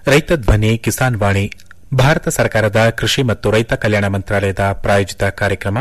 ರೈತ ಧ್ವನಿ ಕಿಸಾನ್ ವಾಣಿ ಭಾರತ ಸರ್ಕಾರದ ಕೃಷಿ ಮತ್ತು ರೈತ ಕಲ್ಯಾಣ ಮಂತ್ರಾಲಯದ ಪ್ರಾಯೋಜಿತ ಕಾರ್ಯಕ್ರಮ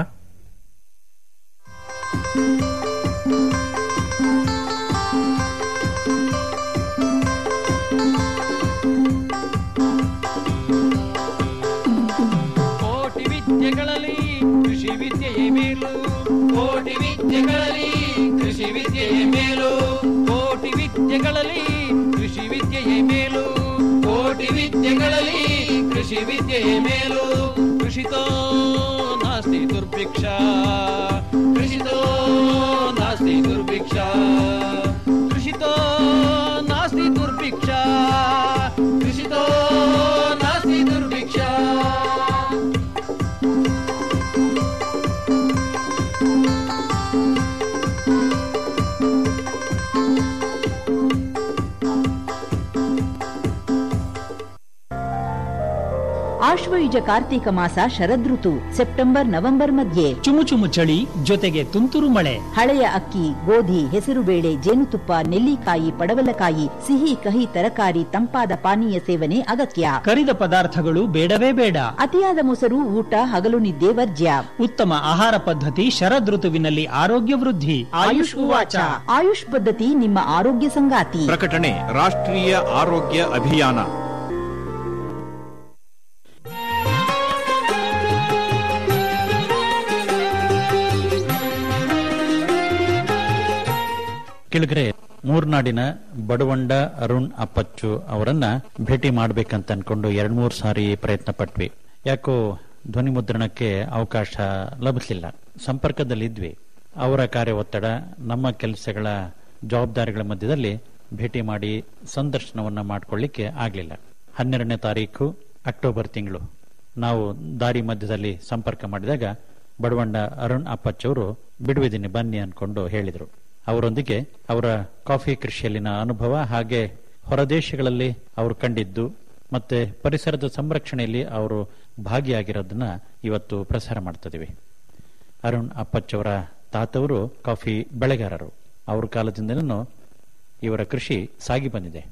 ಕೋಟಿ ವಿದ್ಯೆಗಳಲ್ಲಿ ಕೃಷಿ ವಿದ್ಯೆಯೇ ಮೇಲು ಕೋಟಿ ವಿದ್ಯೆಗಳಲ್ಲಿ ಕೃಷಿ ವಿದ್ಯೆಯೇ ಮೇಲು ಕೋಟಿ ವಿದ್ಯೆಗಳಲ್ಲಿ ಕೃಷಿ ವಿದ್ಯೆಯೇ ಮೇಲು ಕೋಟಿ ವಿದ್ಯೆಗಳಲ್ಲಿ ಕೃಷಿ ವಿದ್ಯೆಯೇ ಮೇಲು ಕೃಷಿತೋ ನಾಸ್ತಿ ದುರ್ಭಿಕ್ಷ ಕೃಷಿತೋ ನಾಸ್ತಿ ದುರ್ಭಿಕ್ಷ ಕೃಷಿತೋ ನಾಸ್ತಿ ದುರ್ಭಿಕ್ಷ ಕೃಷಿತೋ ನಾಸ್ತಿ ದುರ್ಭಿಕ್ಷ ಆಶ್ವಯುಜ ಕಾರ್ತೀಕ ಮಾಸ ಶರದೃತು ಸೆಪ್ಟೆಂಬರ್ ನವೆಂಬರ್ ಮಧ್ಯೆ ಚುಮು ಚುಮು ಚಳಿ ಜೊತೆಗೆ ತುಂತುರು ಮಳೆ ಹಳೆಯ ಅಕ್ಕಿ ಗೋಧಿ ಹೆಸರುಬೇಳೆ ಜೇನುತುಪ್ಪ ನೆಲ್ಲಿಕಾಯಿ ಪಡವಲಕಾಯಿ ಸಿಹಿ ಕಹಿ ತರಕಾರಿ ತಂಪಾದ ಪಾನೀಯ ಸೇವನೆ ಅಗತ್ಯ ಕರಿದ ಪದಾರ್ಥಗಳು ಬೇಡವೇ ಬೇಡ ಅತಿಯಾದ ಮೊಸರು ಊಟ ಹಗಲು ನಿದ್ದೆ ವರ್ಜ್ಯ ಉತ್ತಮ ಆಹಾರ ಪದ್ಧತಿ ಶರದೃತುವಿನಲ್ಲಿ ಆರೋಗ್ಯ ವೃದ್ಧಿ ಆಯುಷ್ ಉವಾಚ ಆಯುಷ್ ಪದ್ಧತಿ ನಿಮ್ಮ ಆರೋಗ್ಯ ಸಂಗಾತಿ ಪ್ರಕಟಣೆ ರಾಷ್ಟ್ರೀಯ ಆರೋಗ್ಯ ಅಭಿಯಾನ ಕೆಳಗರೆ ಮೂರ್ನಾಡಿನ ಬಡವಂಡ ಅರುಣ್ ಅಪ್ಪಚ್ಚು ಅವರನ್ನ ಭೇಟಿ ಮಾಡ್ಬೇಕಂತ ಅನ್ಕೊಂಡು ಎರಡ್ ಮೂರ್ ಸಾರಿ ಪ್ರಯತ್ನ ಪಟ್ವಿ ಯಾಕೋ ಧ್ವನಿ ಮುದ್ರಣಕ್ಕೆ ಅವಕಾಶ ಲಭಿಸಲಿಲ್ಲ ಸಂಪರ್ಕದಲ್ಲಿದ್ವಿ ಅವರ ಕಾರ್ಯ ಒತ್ತಡ ನಮ್ಮ ಕೆಲಸಗಳ ಜವಾಬ್ದಾರಿಗಳ ಮಧ್ಯದಲ್ಲಿ ಭೇಟಿ ಮಾಡಿ ಸಂದರ್ಶನವನ್ನ ಮಾಡ್ಕೊಳ್ಳಿಕ್ಕೆ ಆಗ್ಲಿಲ್ಲ ಹನ್ನೆರಡನೇ ತಾರೀಕು ಅಕ್ಟೋಬರ್ ತಿಂಗಳು ನಾವು ದಾರಿ ಮಧ್ಯದಲ್ಲಿ ಸಂಪರ್ಕ ಮಾಡಿದಾಗ ಬಡವಂಡ ಅರುಣ್ ಅಪ್ಪಚ್ಚವರು ಬಿಡುವಿದ್ದೀನಿ ಬನ್ನಿ ಅನ್ಕೊಂಡು ಹೇಳಿದ್ರು ಅವರೊಂದಿಗೆ ಅವರ ಕಾಫಿ ಕೃಷಿಯಲ್ಲಿನ ಅನುಭವ ಹಾಗೆ ಹೊರದೇಶಗಳಲ್ಲಿ ಅವರು ಕಂಡಿದ್ದು ಮತ್ತೆ ಪರಿಸರದ ಸಂರಕ್ಷಣೆಯಲ್ಲಿ ಅವರು ಭಾಗಿಯಾಗಿರೋದನ್ನ ಇವತ್ತು ಪ್ರಸಾರ ಮಾಡ್ತಿದ್ದೀವಿ ಅರುಣ್ ಅಪ್ಪಚ್ಚವರ ತಾತವರು ಕಾಫಿ ಬೆಳೆಗಾರರು ಅವ್ರ ಕಾಲದಿಂದಲೂ ಇವರ ಕೃಷಿ ಸಾಗಿ ಬಂದಿದೆ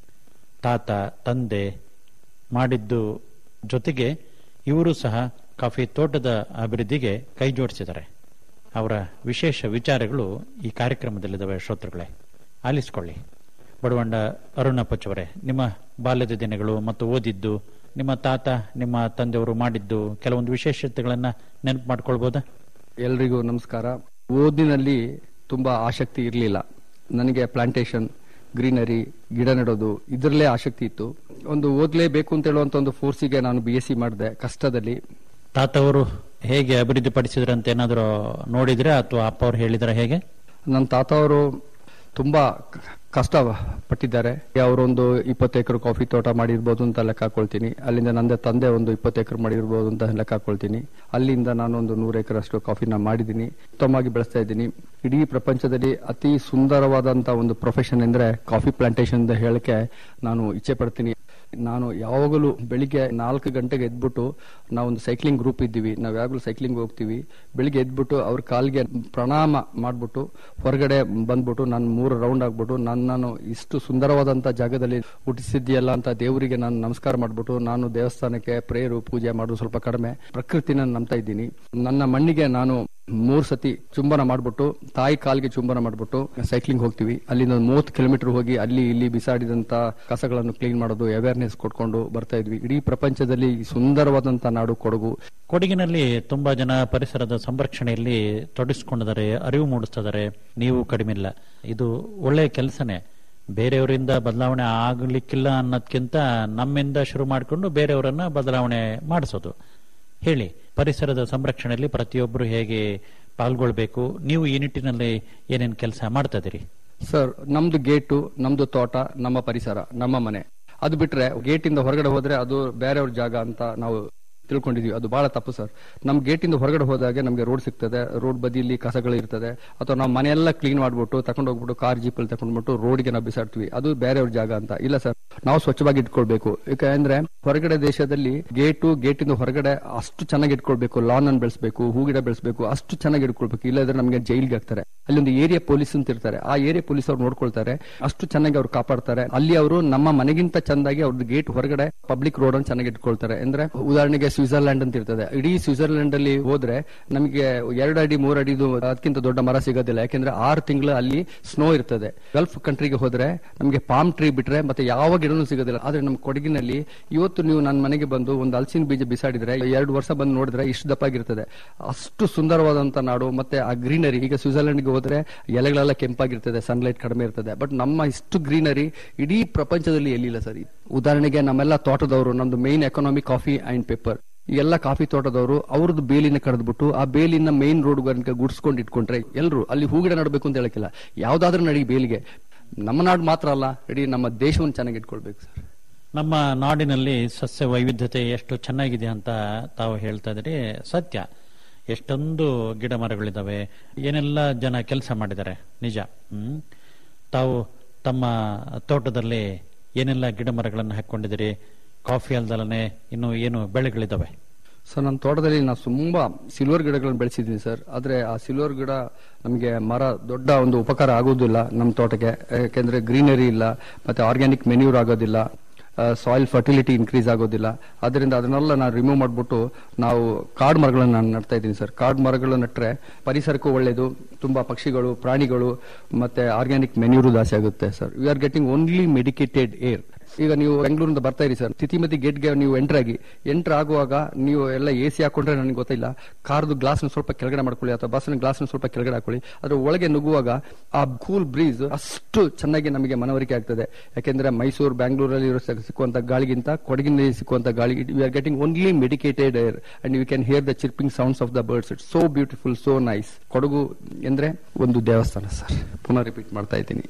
ತಾತ ತಂದೆ ಮಾಡಿದ್ದು ಜೊತೆಗೆ ಇವರು ಸಹ ಕಾಫಿ ತೋಟದ ಅಭಿವೃದ್ಧಿಗೆ ಕೈ ಜೋಡಿಸಿದ್ದಾರೆ ಅವರ ವಿಶೇಷ ವಿಚಾರಗಳು ಈ ಕಾರ್ಯಕ್ರಮದಲ್ಲಿದ್ದಾವೆ ಶ್ರೋತೃಗಳೇ ಆಲಿಸಿಕೊಳ್ಳಿ ಬಡವಂಡ ಅರುಣಪ್ಪಚ್ಚವರೇ ನಿಮ್ಮ ಬಾಲ್ಯದ ದಿನಗಳು ಮತ್ತು ಓದಿದ್ದು ನಿಮ್ಮ ತಾತ ನಿಮ್ಮ ತಂದೆಯವರು ಮಾಡಿದ್ದು ಕೆಲವೊಂದು ವಿಶೇಷತೆಗಳನ್ನ ನೆನಪು ಮಾಡ್ಕೊಳ್ಬೋದಾ ಎಲ್ರಿಗೂ ನಮಸ್ಕಾರ ಓದಿನಲ್ಲಿ ತುಂಬಾ ಆಸಕ್ತಿ ಇರಲಿಲ್ಲ ನನಗೆ ಪ್ಲಾಂಟೇಶನ್ ಗ್ರೀನರಿ ಗಿಡ ನೆಡೋದು ಇದರಲ್ಲೇ ಆಸಕ್ತಿ ಇತ್ತು ಒಂದು ಓದ್ಲೇಬೇಕು ಅಂತ ಹೇಳುವಂತ ಒಂದು ಫೋರ್ಸಿಗೆ ನಾನು ಬಿ ಎಸ್ ಸಿ ಮಾಡಿದೆ ಕಷ್ಟದಲ್ಲಿ ತಾತವರು ಹೇಗೆ ಅಭಿವೃದ್ಧಿ ಪಡಿಸಿದ್ರಂತ ಏನಾದರೂ ನೋಡಿದ್ರೆ ಅಥವಾ ಅಪ್ಪ ಅವ್ರು ಹೇಳಿದ್ರ ಹೇಗೆ ನನ್ನ ತಾತ ಅವರು ತುಂಬಾ ಕ- ಕಷ್ಟ ಪಟ್ಟಿದ್ದಾರೆ ಅವರೊಂದು ಇಪ್ಪತ್ತು ಎಕರೆ ಕಾಫಿ ತೋಟ ಮಾಡಿರ್ಬೋದು ಅಂತ ಲೆಕ್ಕ ಹಾಕೊಳ್ತೀನಿ ಅಲ್ಲಿಂದ ನಂದೇ ತಂದೆ ಒಂದು ಇಪ್ಪತ್ತು ಎಕರೆ ಮಾಡಿರ್ಬೋದು ಅಂತ ಲೆಕ್ಕ ಹಾಕೊಳ್ತೀನಿ ಅಲ್ಲಿಂದ ನಾನೊಂದು ನೂರು ಎಕರೆ ಅಷ್ಟು ಕಾಫಿನ ಮಾಡಿದ್ದೀನಿ ಉತ್ತಮವಾಗಿ ಬೆಳೆಸ್ತಾ ಇದ್ದೀನಿ ಇಡೀ ಪ್ರಪಂಚದಲ್ಲಿ ಅತಿ ಸುಂದರವಾದಂತ ಒಂದು ಪ್ರೊಫೆಷನ್ ಅಂದ್ರೆ ಕಾಫಿ ಪ್ಲಾಂಟೇಶನ್ ಅಂತ ಹೇಳಕ್ಕೆ ನಾನು ಇಚ್ಛೆ ಪಡ್ತೀನಿ ನಾನು ಯಾವಾಗಲೂ ಬೆಳಿಗ್ಗೆ ನಾಲ್ಕು ಗಂಟೆಗೆ ಎದ್ಬಿಟ್ಟು ನಾವೊಂದು ಸೈಕ್ಲಿಂಗ್ ಗ್ರೂಪ್ ಇದ್ದೀವಿ ನಾವು ಯಾವಾಗಲೂ ಸೈಕ್ಲಿಂಗ್ ಹೋಗ್ತೀವಿ ಬೆಳಿಗ್ಗೆ ಎದ್ಬಿಟ್ಟು ಅವ್ರ ಕಾಲ್ಗೆ ಪ್ರಣಾಮ ಮಾಡ್ಬಿಟ್ಟು ಹೊರಗಡೆ ಬಂದ್ಬಿಟ್ಟು ನಾನು ಮೂರು ರೌಂಡ್ ಆಗ್ಬಿಟ್ಟು ನಾನು ನಾನು ಇಷ್ಟು ಸುಂದರವಾದಂತ ಜಾಗದಲ್ಲಿ ಹುಟ್ಟಿಸಿದ್ಯಲ್ಲ ಅಂತ ದೇವರಿಗೆ ನಾನು ನಮಸ್ಕಾರ ಮಾಡ್ಬಿಟ್ಟು ನಾನು ದೇವಸ್ಥಾನಕ್ಕೆ ಪ್ರೇಯರು ಪೂಜೆ ಮಾಡೋದು ಸ್ವಲ್ಪ ಕಡಿಮೆ ಪ್ರಕೃತಿನ ನಂಬ್ತಾ ಇದ್ದೀನಿ ನನ್ನ ಮಣ್ಣಿಗೆ ನಾನು ಮೂರ್ ಸತಿ ಚುಂಬನ ಮಾಡ್ಬಿಟ್ಟು ತಾಯಿ ಕಾಲ್ಗೆ ಚುಂಬನ ಮಾಡ್ಬಿಟ್ಟು ಸೈಕ್ಲಿಂಗ್ ಹೋಗ್ತೀವಿ ಅಲ್ಲಿಂದ ಒಂದು ಮೂವತ್ತು ಕಿಲೋಮೀಟರ್ ಹೋಗಿ ಅಲ್ಲಿ ಇಲ್ಲಿ ಬಿಸಾಡಿದಂತ ಕಸಗಳನ್ನು ಕ್ಲೀನ್ ಮಾಡೋದು ಅವೇರ್ನೆಸ್ ಕೊಟ್ಕೊಂಡು ಬರ್ತಾ ಇದ್ವಿ ಇಡೀ ಪ್ರಪಂಚದಲ್ಲಿ ಈ ಸುಂದರವಾದಂತ ನಾಡು ಕೊಡಗು ಕೊಡಗಿನಲ್ಲಿ ತುಂಬಾ ಜನ ಪರಿಸರದ ಸಂರಕ್ಷಣೆಯಲ್ಲಿ ತೊಡಗಿಸಿಕೊಂಡಿದ್ದಾರೆ ಅರಿವು ಮೂಡಿಸ್ತಿದ್ದಾರೆ ನೀವು ಕಡಿಮೆ ಇಲ್ಲ ಇದು ಒಳ್ಳೆಯ ಕೆಲಸನೇ ಬೇರೆಯವರಿಂದ ಬದಲಾವಣೆ ಆಗಲಿಕ್ಕಿಲ್ಲ ಅನ್ನೋದ್ಕಿಂತ ನಮ್ಮಿಂದ ಶುರು ಮಾಡಿಕೊಂಡು ಬೇರೆಯವರನ್ನ ಬದಲಾವಣೆ ಮಾಡಿಸೋದು ಹೇಳಿ ಪರಿಸರದ ಸಂರಕ್ಷಣೆಯಲ್ಲಿ ಪ್ರತಿಯೊಬ್ಬರು ಹೇಗೆ ಪಾಲ್ಗೊಳ್ಬೇಕು ನೀವು ಈ ನಿಟ್ಟಿನಲ್ಲಿ ಏನೇನು ಕೆಲಸ ಮಾಡ್ತಾ ಇದೀರಿ ಸರ್ ನಮ್ದು ಗೇಟು ನಮ್ದು ತೋಟ ನಮ್ಮ ಪರಿಸರ ನಮ್ಮ ಮನೆ ಅದು ಬಿಟ್ರೆ ಗೇಟ್ ಇಂದ ಹೊರಗಡೆ ಹೋದ್ರೆ ಅದು ಬೇರೆಯವ್ರ ಜಾಗ ಅಂತ ನಾವು ತಿಳ್ಕೊಂಡಿದೀವಿ ಅದು ಬಹಳ ತಪ್ಪು ಸರ್ ನಮ್ ಗೇಟ್ ಇಂದ ಹೊರಗಡೆ ಹೋದಾಗೆ ನಮಗೆ ರೋಡ್ ಸಿಗ್ತದೆ ರೋಡ್ ಬದಿಯಲ್ಲಿ ಕಸಗಳು ಇರ್ತದೆ ಅಥವಾ ನಾವು ಮನೆಯೆಲ್ಲ ಕ್ಲೀನ್ ಮಾಡ್ಬಿಟ್ಟು ತಗೊಂಡು ಹೋಗ್ಬಿಟ್ಟು ಕಾರ್ ಜೀಪಲ್ಲಿ ತಗೊಂಡ್ಬಿಟ್ಟು ರೋಡ್ಗೆ ನಾವು ಬಿಸಾಡ್ತೀವಿ ಅದು ಬೇರೆಯವ್ರ ಜಾಗ ಅಂತ ಇಲ್ಲ ಸರ್ ನಾವು ಸ್ವಚ್ಛವಾಗಿ ಇಟ್ಕೊಳ್ಬೇಕು ಯಾಕಂದ್ರೆ ಹೊರಗಡೆ ದೇಶದಲ್ಲಿ ಗೇಟು ಗೇಟಿಂದ ಹೊರಗಡೆ ಅಷ್ಟು ಚೆನ್ನಾಗಿ ಇಟ್ಕೊಳ್ಬೇಕು ಲಾನ್ ಅನ್ನು ಬೆಳೆಸಬೇಕು ಹೂಗಿಡ ಬೆಳೆಸಬೇಕು ಅಷ್ಟು ಚೆನ್ನಾಗಿ ಇಟ್ಕೊಳ್ಬೇಕು ಇಲ್ಲದ್ರೆ ನಮಗೆ ಜೈಲ್ಗೆ ಹಾಕ್ತಾರೆ ಅಲ್ಲಿ ಒಂದು ಏರಿಯಾ ಪೊಲೀಸ್ ಅಂತ ಇರ್ತಾರೆ ಆ ಏರಿಯಾ ಪೊಲೀಸ್ ಅವ್ರು ನೋಡ್ಕೊಳ್ತಾರೆ ಅಷ್ಟು ಚೆನ್ನಾಗಿ ಅವ್ರು ಕಾಪಾಡ್ತಾರೆ ಅಲ್ಲಿ ಅವರು ನಮ್ಮ ಮನೆಗಿಂತ ಚಂದಾಗಿ ಅವ್ರದ್ದು ಗೇಟ್ ಹೊರಗಡೆ ಪಬ್ಲಿಕ್ ರೋಡ್ ಅನ್ನು ಚೆನ್ನಾಗಿ ಇಟ್ಕೊಳ್ತಾರೆ ಅಂದ್ರೆ ಉದಾಹರಣೆಗೆ ಸ್ವಿಟ್ಜರ್ಲ್ಯಾಂಡ್ ಅಂತ ಇರ್ತದೆ ಇಡೀ ಸ್ವಿಟ್ಜರ್ಲ್ಯಾಂಡ್ ಅಲ್ಲಿ ಹೋದ್ರೆ ನಮಗೆ ಎರಡು ಅಡಿ ಮೂರು ಅಡಿದು ಅದಕ್ಕಿಂತ ದೊಡ್ಡ ಮರ ಸಿಗೋದಿಲ್ಲ ಯಾಕೆಂದ್ರೆ ಆರು ತಿಂಗಳು ಅಲ್ಲಿ ಸ್ನೋ ಇರ್ತದೆ ಗಲ್ಫ್ ಕಂಟ್ರಿಗೆ ಹೋದ್ರೆ ನಮಗೆ ಪಾಮ್ ಟ್ರೀ ಬಿಟ್ರೆ ಮತ್ತೆ ಯಾವ ಗಿಡನೂ ಸಿಗೋದಿಲ್ಲ ಆದ್ರೆ ನಮ್ಮ ಕೊಡಗಿನಲ್ಲಿ ಇವತ್ತು ನೀವು ನನ್ನ ಮನೆಗೆ ಬಂದು ಒಂದು ಹಲಸಿನ ಬೀಜ ಬಿಸಾಡಿದ್ರೆ ಎರಡು ವರ್ಷ ಬಂದು ನೋಡಿದ್ರೆ ಇಷ್ಟು ದಪ್ಪಾಗಿರ್ತದೆ ಅಷ್ಟು ಸುಂದರವಾದಂತ ನಾಡು ಮತ್ತೆ ಆ ಗ್ರೀನರಿ ಈಗ ಸ್ವಿಟ್ಜರ್ಲೆಂಡ್ಗೆ ಹೋದ್ರೆ ಎಲೆಗಳೆಲ್ಲ ಕೆಂಪಾಗಿರ್ತದೆ ಸನ್ಲೈಟ್ ಕಡಿಮೆ ಇರ್ತದೆ ಬಟ್ ನಮ್ಮ ಇಷ್ಟು ಗ್ರೀನರಿ ಇಡೀ ಪ್ರಪಂಚದಲ್ಲಿ ಎಲ್ಲಿಲ್ಲ ಸರ್ ಉದಾಹರಣೆಗೆ ನಮ್ಮೆಲ್ಲ ತೋಟದವರು ನಮ್ದು main economy coffee and pepper ಈ ಎಲ್ಲ ಕಾಫಿ ತೋಟದವರು ಅವ್ರದ್ದು ಬೇಲಿನ ಕರೆದ್ಬಿಟ್ಟು ಆ ಬೇಲಿನ ಮೇನ್ ರೋಡ್ ಗುಡ್ಸ್ಕೊಂಡು ಇಟ್ಕೊಂಡ್ರೆ ಎಲ್ಲರೂ ಅಲ್ಲಿ ಹೂಗಿಡ ನಡಬೇಕು ಅಂತ ಹೇಳಕ್ಕಿಲ್ಲ ಯಾವ್ದಾದ್ರೂ ನಡಿ ಬೇಲಿಗೆ ನಮ್ಮ ನಾಡು ಮಾತ್ರ ಅಲ್ಲ ಇಡೀ ನಮ್ಮ ದೇಶವನ್ನು ಚೆನ್ನಾಗಿ ಇಟ್ಕೊಳ್ಬೇಕು ಸರ್ ನಮ್ಮ ನಾಡಿನಲ್ಲಿ ಸಸ್ಯ ವೈವಿಧ್ಯತೆ ಎಷ್ಟು ಚೆನ್ನಾಗಿದೆ ಅಂತ ತಾವು ಹೇಳ್ತಾ ಇದ್ರಿ ಸತ್ಯ ಎಷ್ಟೊಂದು ಗಿಡ ಮರಗಳಿದಾವೆ ಏನೆಲ್ಲ ಜನ ಕೆಲಸ ಮಾಡಿದ್ದಾರೆ ನಿಜ ಹ್ಮ್ ತಾವು ತಮ್ಮ ತೋಟದಲ್ಲಿ ಏನೆಲ್ಲ ಗಿಡ ಮರಗಳನ್ನು ಹಾಕೊಂಡಿದ್ದೀರಿ ಕಾಫಿ ಅಲ್ದಲನೆ ಇನ್ನು ಏನು ಬೆಳೆಗಳಿದಾವೆ ಸರ್ ನನ್ನ ತೋಟದಲ್ಲಿ ನಾವು ತುಂಬಾ ಸಿಲ್ವರ್ ಗಿಡಗಳನ್ನು ಬೆಳೆಸಿದ್ದೀನಿ ಸರ್ ಆದ್ರೆ ಆ ಸಿಲ್ವರ್ ಗಿಡ ನಮಗೆ ಮರ ದೊಡ್ಡ ಒಂದು ಉಪಕಾರ ಆಗೋದಿಲ್ಲ ನಮ್ಮ ತೋಟಕ್ಕೆ ಯಾಕೆಂದ್ರೆ ಗ್ರೀನರಿ ಇಲ್ಲ ಮತ್ತೆ ಆರ್ಗ್ಯಾನಿಕ್ ಮೆನ್ಯೂರ್ ಆಗೋದಿಲ್ಲ ಸಾಯಿಲ್ ಫರ್ಟಿಲಿಟಿ ಇನ್ಕ್ರೀಸ್ ಆಗೋದಿಲ್ಲ ಅದರಿಂದ ಅದನ್ನೆಲ್ಲ ನಾನು ರಿಮೂವ್ ಮಾಡ್ಬಿಟ್ಟು ನಾವು ಕಾಡು ಮರಗಳನ್ನು ನಾನು ನಡ್ತಾ ಇದ್ದೀನಿ ಸರ್ ಕಾಡು ಮರಗಳು ನಟ್ರೆ ಪರಿಸರಕ್ಕೂ ಒಳ್ಳೇದು ತುಂಬಾ ಪಕ್ಷಿಗಳು ಪ್ರಾಣಿಗಳು ಮತ್ತೆ ಆರ್ಗ್ಯಾನಿಕ್ ಮೆನ್ಯೂರು ಜಾಸ್ತಿ ಆಗುತ್ತೆ sir we are getting only medicated air ಈಗ ನೀವು ಬೆಂಗಳೂರಿಂದ ಬರ್ತಾ ಇರಿ ಸರ್ ತಿತಿಮತಿ ಗೇಟ್ಗೆ ನೀವು ಎಂಟರ್ ಆಗಿ ಎಂಟರ್ ಆಗುವಾಗ ನೀವು ಎಲ್ಲ ಎ ಸಿ ಹಾಕೊಂಡ್ರೆ ನನಗೆ ಗೊತ್ತಿಲ್ಲ ಕಾರ್ದು ಗ್ಲಾಸ್ ಸ್ವಲ್ಪ ಕೆಳಗಡೆ ಮಾಡ್ಕೊಳ್ಳಿ ಅಥವಾ ಬಸ್ನ ಗ್ಲಾಸ್ ಸ್ವಲ್ಪ ಕೆಳಗಡೆ ಹಾಕೊಳ್ಳಿ ಅದ್ರ ಒಳಗೆ ನುಗ್ಗುವಾಗ ಆ ಕೂಲ್ ಬ್ರೀಸ್ ಅಷ್ಟು ಚೆನ್ನಾಗಿ ನಮಗೆ ಮನವರಿಕೆ ಆಗ್ತದೆ ಯಾಕೆಂದ್ರೆ ಮೈಸೂರು ಬ್ಯಾಂಗ್ಳೂರಲ್ಲಿ ಇರೋ ಸಿಕ್ಕುವಂತ ಗಾಳಿಗಿಂತ ಕೊಡಗಿನಲ್ಲಿ ಸಿಕ್ಕುವಂತ ಗಾಳಿ we are getting only medicated air and you can hear the chirping sounds of the birds it's so beautiful so nice Kodagu ಅಂದ್ರೆ ಒಂದು ದೇವಸ್ಥಾನ ಸರ್ ಪುನಃ ರಿಪೀಟ್ ಮಾಡ್ತಾ ಇದ್ದೀನಿ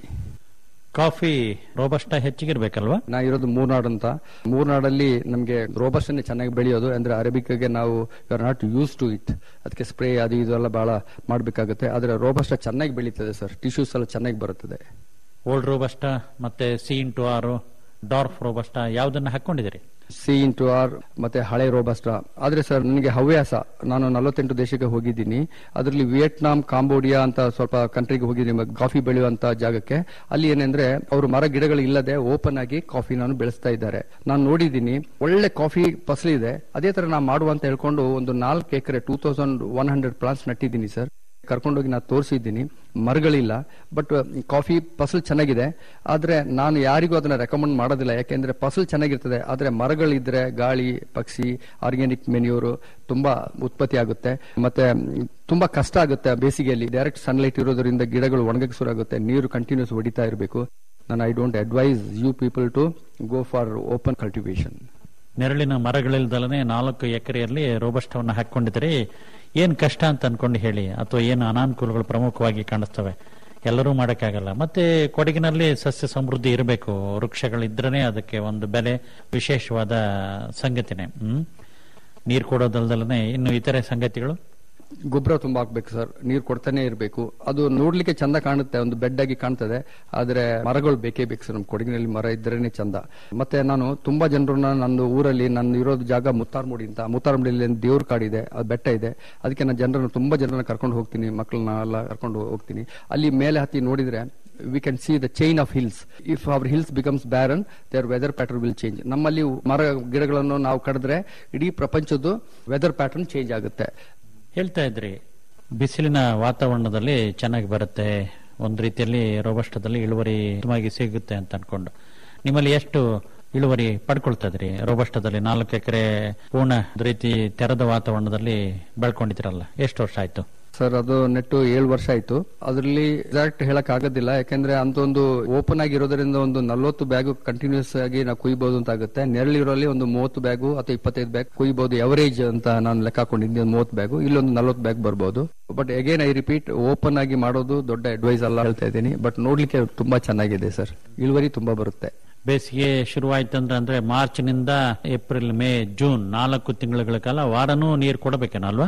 ಕಾಫಿ ರೋಬಸ್ಟ ಹೆಚ್ಚಿಗಿರ್ಬೇಕಲ್ವಾ ನಾ ಇರೋದು ಮೂರ್ನಾಡ್ ಅಂತ ಮೂರ್ನಾಡಲ್ಲಿ ನಮಗೆ ರೋಬಸ್ಟನ್ನೇ ಚೆನ್ನಾಗಿ ಬೆಳೆಯೋದು ಅಂದ್ರೆ ಅರೇಬಿಕ್ಗೆ ನಾವು you are not use to it ಅದಕ್ಕೆ ಸ್ಪ್ರೇ ಅದು ಇದು ಎಲ್ಲ ಬಹಳ ಮಾಡಬೇಕಾಗುತ್ತೆ ಆದ್ರೆ ರೋಬಸ್ಟ ಚೆನ್ನಾಗಿ ಬೆಳೀತದೆ ಸರ್ ಟಿಶ್ಯೂಸ್ ಎಲ್ಲ ಚೆನ್ನಾಗಿ ಬರುತ್ತದೆ ಓಲ್ಡ್ ರೋಬಸ್ಟ ಮತ್ತೆ C into R dwarf robusta ಯಾವ್ದನ್ನ ಹಾಕೊಂಡಿದ್ದೀರಿ ಸಿ ಇಂಟು ಆರ್ ಮತ್ತೆ ಹಳೆ ರೋಬಸ್ಟ ಆದ್ರೆ ಸರ್ ನನಗೆ ಹವ್ಯಾಸ ನಾನು ನಲವತ್ತೆಂಟು ದೇಶಕ್ಕೆ ಹೋಗಿದ್ದೀನಿ ಅದರಲ್ಲಿ ವಿಯೆಟ್ನಾಂ ಕಾಂಬೋಡಿಯಾ ಅಂತ ಸ್ವಲ್ಪ ಕಂಟ್ರಿಗೆ ಹೋಗಿದ್ದೀನಿ ಕಾಫಿ ಬೆಳೆಯುವಂತ ಜಾಗಕ್ಕೆ ಅಲ್ಲಿ ಏನಂದ್ರೆ ಅವರು ಮರ ಗಿಡಗಳು ಇಲ್ಲದೆ ಓಪನ್ ಆಗಿ ಕಾಫಿ ನಾನು ಬೆಳೆಸ್ತಾ ಇದ್ದಾರೆ ನಾನು ನೋಡಿದ್ದೀನಿ ಒಳ್ಳೆ ಕಾಫಿ ಫಸಲಿದೆ ಅದೇ ತರ ನಾ ಮಾಡುವ ಅಂತ ಹೇಳ್ಕೊಂಡು ಒಂದು ನಾಲ್ಕು ಎಕರೆ two thousand one hundred plants ನಟ್ಟಿದ್ದೀನಿ ಸರ್ ಕರ್ಕೊಂಡೋಗಿ ನಾನು ತೋರಿಸಿದ್ದೀನಿ ಮರಗಳಿಲ್ಲ ಬಟ್ ಕಾಫಿ ಫಸಲ್ ಚೆನ್ನಾಗಿದೆ ಆದ್ರೆ ನಾನು ಯಾರಿಗೂ ಅದನ್ನ ರೆಕಮೆಂಡ್ ಮಾಡೋದಿಲ್ಲ ಯಾಕೆಂದ್ರೆ ಫಸಲ್ ಚೆನ್ನಾಗಿರ್ತದೆ ಆದ್ರೆ ಮರಗಳಿದ್ರೆ ಗಾಳಿ ಪಕ್ಷಿ ಆರ್ಗ್ಯಾನಿಕ್ ಮೆನ್ಯೂರು ತುಂಬಾ ಉತ್ಪತ್ತಿ ಆಗುತ್ತೆ ಮತ್ತೆ ತುಂಬಾ ಕಷ್ಟ ಆಗುತ್ತೆ ಬೇಸಿಗೆಯಲ್ಲಿ ಡೈರೆಕ್ಟ್ ಸನ್ಲೈಟ್ ಇರೋದ್ರಿಂದ ಗಿಡಗಳು ಒಣಗಕ್ಕೆ ಶುರು ಆಗುತ್ತೆ ನೀರು ಕಂಟಿನ್ಯೂಸ್ ಹೊಡಿತಾ ಇರಬೇಕು ನಾನು I don't advise you people to go for open cultivation ನೆರಳಿನ ಮರಗಳಿಲ್ದಲನೆ ನಾಲ್ಕು ಎಕರೆಯಲ್ಲಿ ರೋಬಸ್ಟವನ್ನು ಹಾಕೊಂಡಿದ್ರಿ ಏನ್ ಕಷ್ಟ ಅಂತ ಅನ್ಕೊಂಡು ಹೇಳಿ ಅಥವಾ ಏನು ಅನಾನುಕೂಲಗಳು ಪ್ರಮುಖವಾಗಿ ಕಾಣಿಸ್ತವೆ ಎಲ್ಲರೂ ಮಾಡಕ್ಕಾಗಲ್ಲ ಮತ್ತೆ ಕೊಡಗಿನಲ್ಲಿ ಸಸ್ಯ ಸಮೃದ್ಧಿ ಇರಬೇಕು ವೃಕ್ಷಗಳಿದ್ರೇ ಅದಕ್ಕೆ ಒಂದು ಬೆಲೆ ವಿಶೇಷವಾದ ಸಂಗತಿನೇ ಹ್ಮ್ ನೀರು ಕೊಡೋದಲ್ದಲನೆ ಇನ್ನು ಇತರೆ ಸಂಗತಿಗಳು ಗೊಬ್ಬರ ತುಂಬಾ ಹಾಕ್ಬೇಕು ಸರ್ ನೀರು ಕೊಡ್ತಾನೆ ಇರಬೇಕು ಅದು ನೋಡ್ಲಿಕ್ಕೆ ಚಂದ ಕಾಣುತ್ತೆ ಒಂದು ಬೆಡ್ ಆಗಿ ಕಾಣ್ತದೆ ಆದ್ರೆ ಮರಗಳು ಬೇಕೇ ಬೇಕು ಸರ್ ನಮ್ಮ ಕೊಡಗಿನಲ್ಲಿ ಮರ ಇದ್ರೇನೆ ಚಂದ ಮತ್ತೆ ನಾನು ತುಂಬಾ ಜನರನ್ನ ನನ್ನ ಊರಲ್ಲಿ ನನ್ನ ಇರೋದು ಜಾಗ ಮುತ್ತಾರ್ಮುಡಿ ಅಂತ ಮುತ್ತಾರ್ಮುಡಿಯಲ್ಲಿ ಒಂದು ದೇವ್ರ ಕಾಡಿದೆ ಅದು ಬೆಟ್ಟ ಇದೆ ಅದಕ್ಕೆ ನಾನು ಜನರನ್ನ ತುಂಬಾ ಜನರನ್ನ ಕರ್ಕೊಂಡು ಹೋಗ್ತೀನಿ ಮಕ್ಕಳನ್ನ ಎಲ್ಲ ಕರ್ಕೊಂಡು ಹೋಗ್ತೀನಿ ಅಲ್ಲಿ ಮೇಲೆ ಹತ್ತಿ ನೋಡಿದ್ರೆ we can see the chain of hills if our hills becomes barren their weather pattern will change ನಮ್ಮಲ್ಲಿ ಮರ ಗಿಡಗಳನ್ನು ನಾವು ಕಡಿದ್ರೆ ಇಡೀ ಪ್ರಪಂಚದ್ದು ವೆದರ್ ಪ್ಯಾಟರ್ನ್ ಚೇಂಜ್ ಆಗುತ್ತೆ ಹೇಳ್ತಾ ಇದ್ರಿ ಬಿಸಿಲಿನ ವಾತಾವರಣದಲ್ಲಿ ಚೆನ್ನಾಗಿ ಬರುತ್ತೆ ಒಂದ್ ರೀತಿಯಲ್ಲಿ ರೋಬಸ್ಟದಲ್ಲಿ ಇಳುವರಿ ಉತ್ತಮವಾಗಿ ಸಿಗುತ್ತೆ ಅಂತ ಅನ್ಕೊಂಡು ನಿಮ್ಮಲ್ಲಿ ಎಷ್ಟು ಇಳುವರಿ ಪಡ್ಕೊಳ್ತಾ ಇದ್ರಿ ರೋಬಸ್ಟದಲ್ಲಿ ನಾಲ್ಕು ಎಕರೆ ಪೂರ್ಣ ರೀತಿ ತೆರೆದ ವಾತಾವರಣದಲ್ಲಿ ಬೆಳ್ಕೊಂಡಿದ್ದೀರಲ್ಲ ಎಷ್ಟು ವರ್ಷ ಆಯ್ತು ಸರ್ ಅದು ನೆಟ್ಟು ಏಳು ವರ್ಷ ಆಯ್ತು ಅದರಲ್ಲಿ ಎಕ್ಸಾಕ್ಟ್ ಹೇಳಕ್ ಆಗೋದಿಲ್ಲ ಯಾಕಂದ್ರೆ ಅಂತ ಒಂದು ಓಪನ್ ಆಗಿರೋದ್ರಿಂದ ಒಂದು ನಲ್ವತ್ತು ಬ್ಯಾಗ್ ಕಂಟಿನ್ಯೂಸ್ ಆಗಿ ನಾವು ಕುಯ್ಬಹುದು ಅಂತ ಆಗುತ್ತೆ ನೆರಳಿರೋಲ್ಲಿ ಒಂದು ಮೂವತ್ತು ಬ್ಯಾಗು ಅಥವಾ ಇಪ್ಪತ್ತೈದು ಬ್ಯಾಗ್ ಕುಯ್ಬಹುದು ಎವರೇಜ್ ಅಂತ ನಾನು ಲೆಕ್ಕ ಹಾಕೊಂಡಿದ್ದೀನಿ ಒಂದು ಮೂವತ್ತು ಬ್ಯಾಗು ಇಲ್ಲೊಂದು ನಲ್ವತ್ತು ಬ್ಯಾಗ್ ಬರ್ಬೋದು but again I repeat open ಆಗಿ ಮಾಡೋದು ದೊಡ್ಡ ಅಡ್ವೈಸ್ ಅಲ್ಲ ಹೇಳ್ತಾ ಇದ್ದೀನಿ ಬಟ್ ನೋಡ್ಲಿಕ್ಕೆ ತುಂಬಾ ಚೆನ್ನಾಗಿದೆ ಸರ್ ಇಳುವರಿ ತುಂಬಾ ಬರುತ್ತೆ ಬೇಸಿಗೆ ಶುರುವಾಯ್ತಂದ್ರೆ ಅಂದ್ರೆ ಮಾರ್ಚ್ ನಿಂದ ಏಪ್ರಿಲ್ ಮೇ ಜೂನ್ ನಾಲ್ಕು ತಿಂಗಳುಗಳ ಕಾಲ ವಾರನೂ ನೀರು ಕೊಡಬೇಕೇನಲ್ವಾ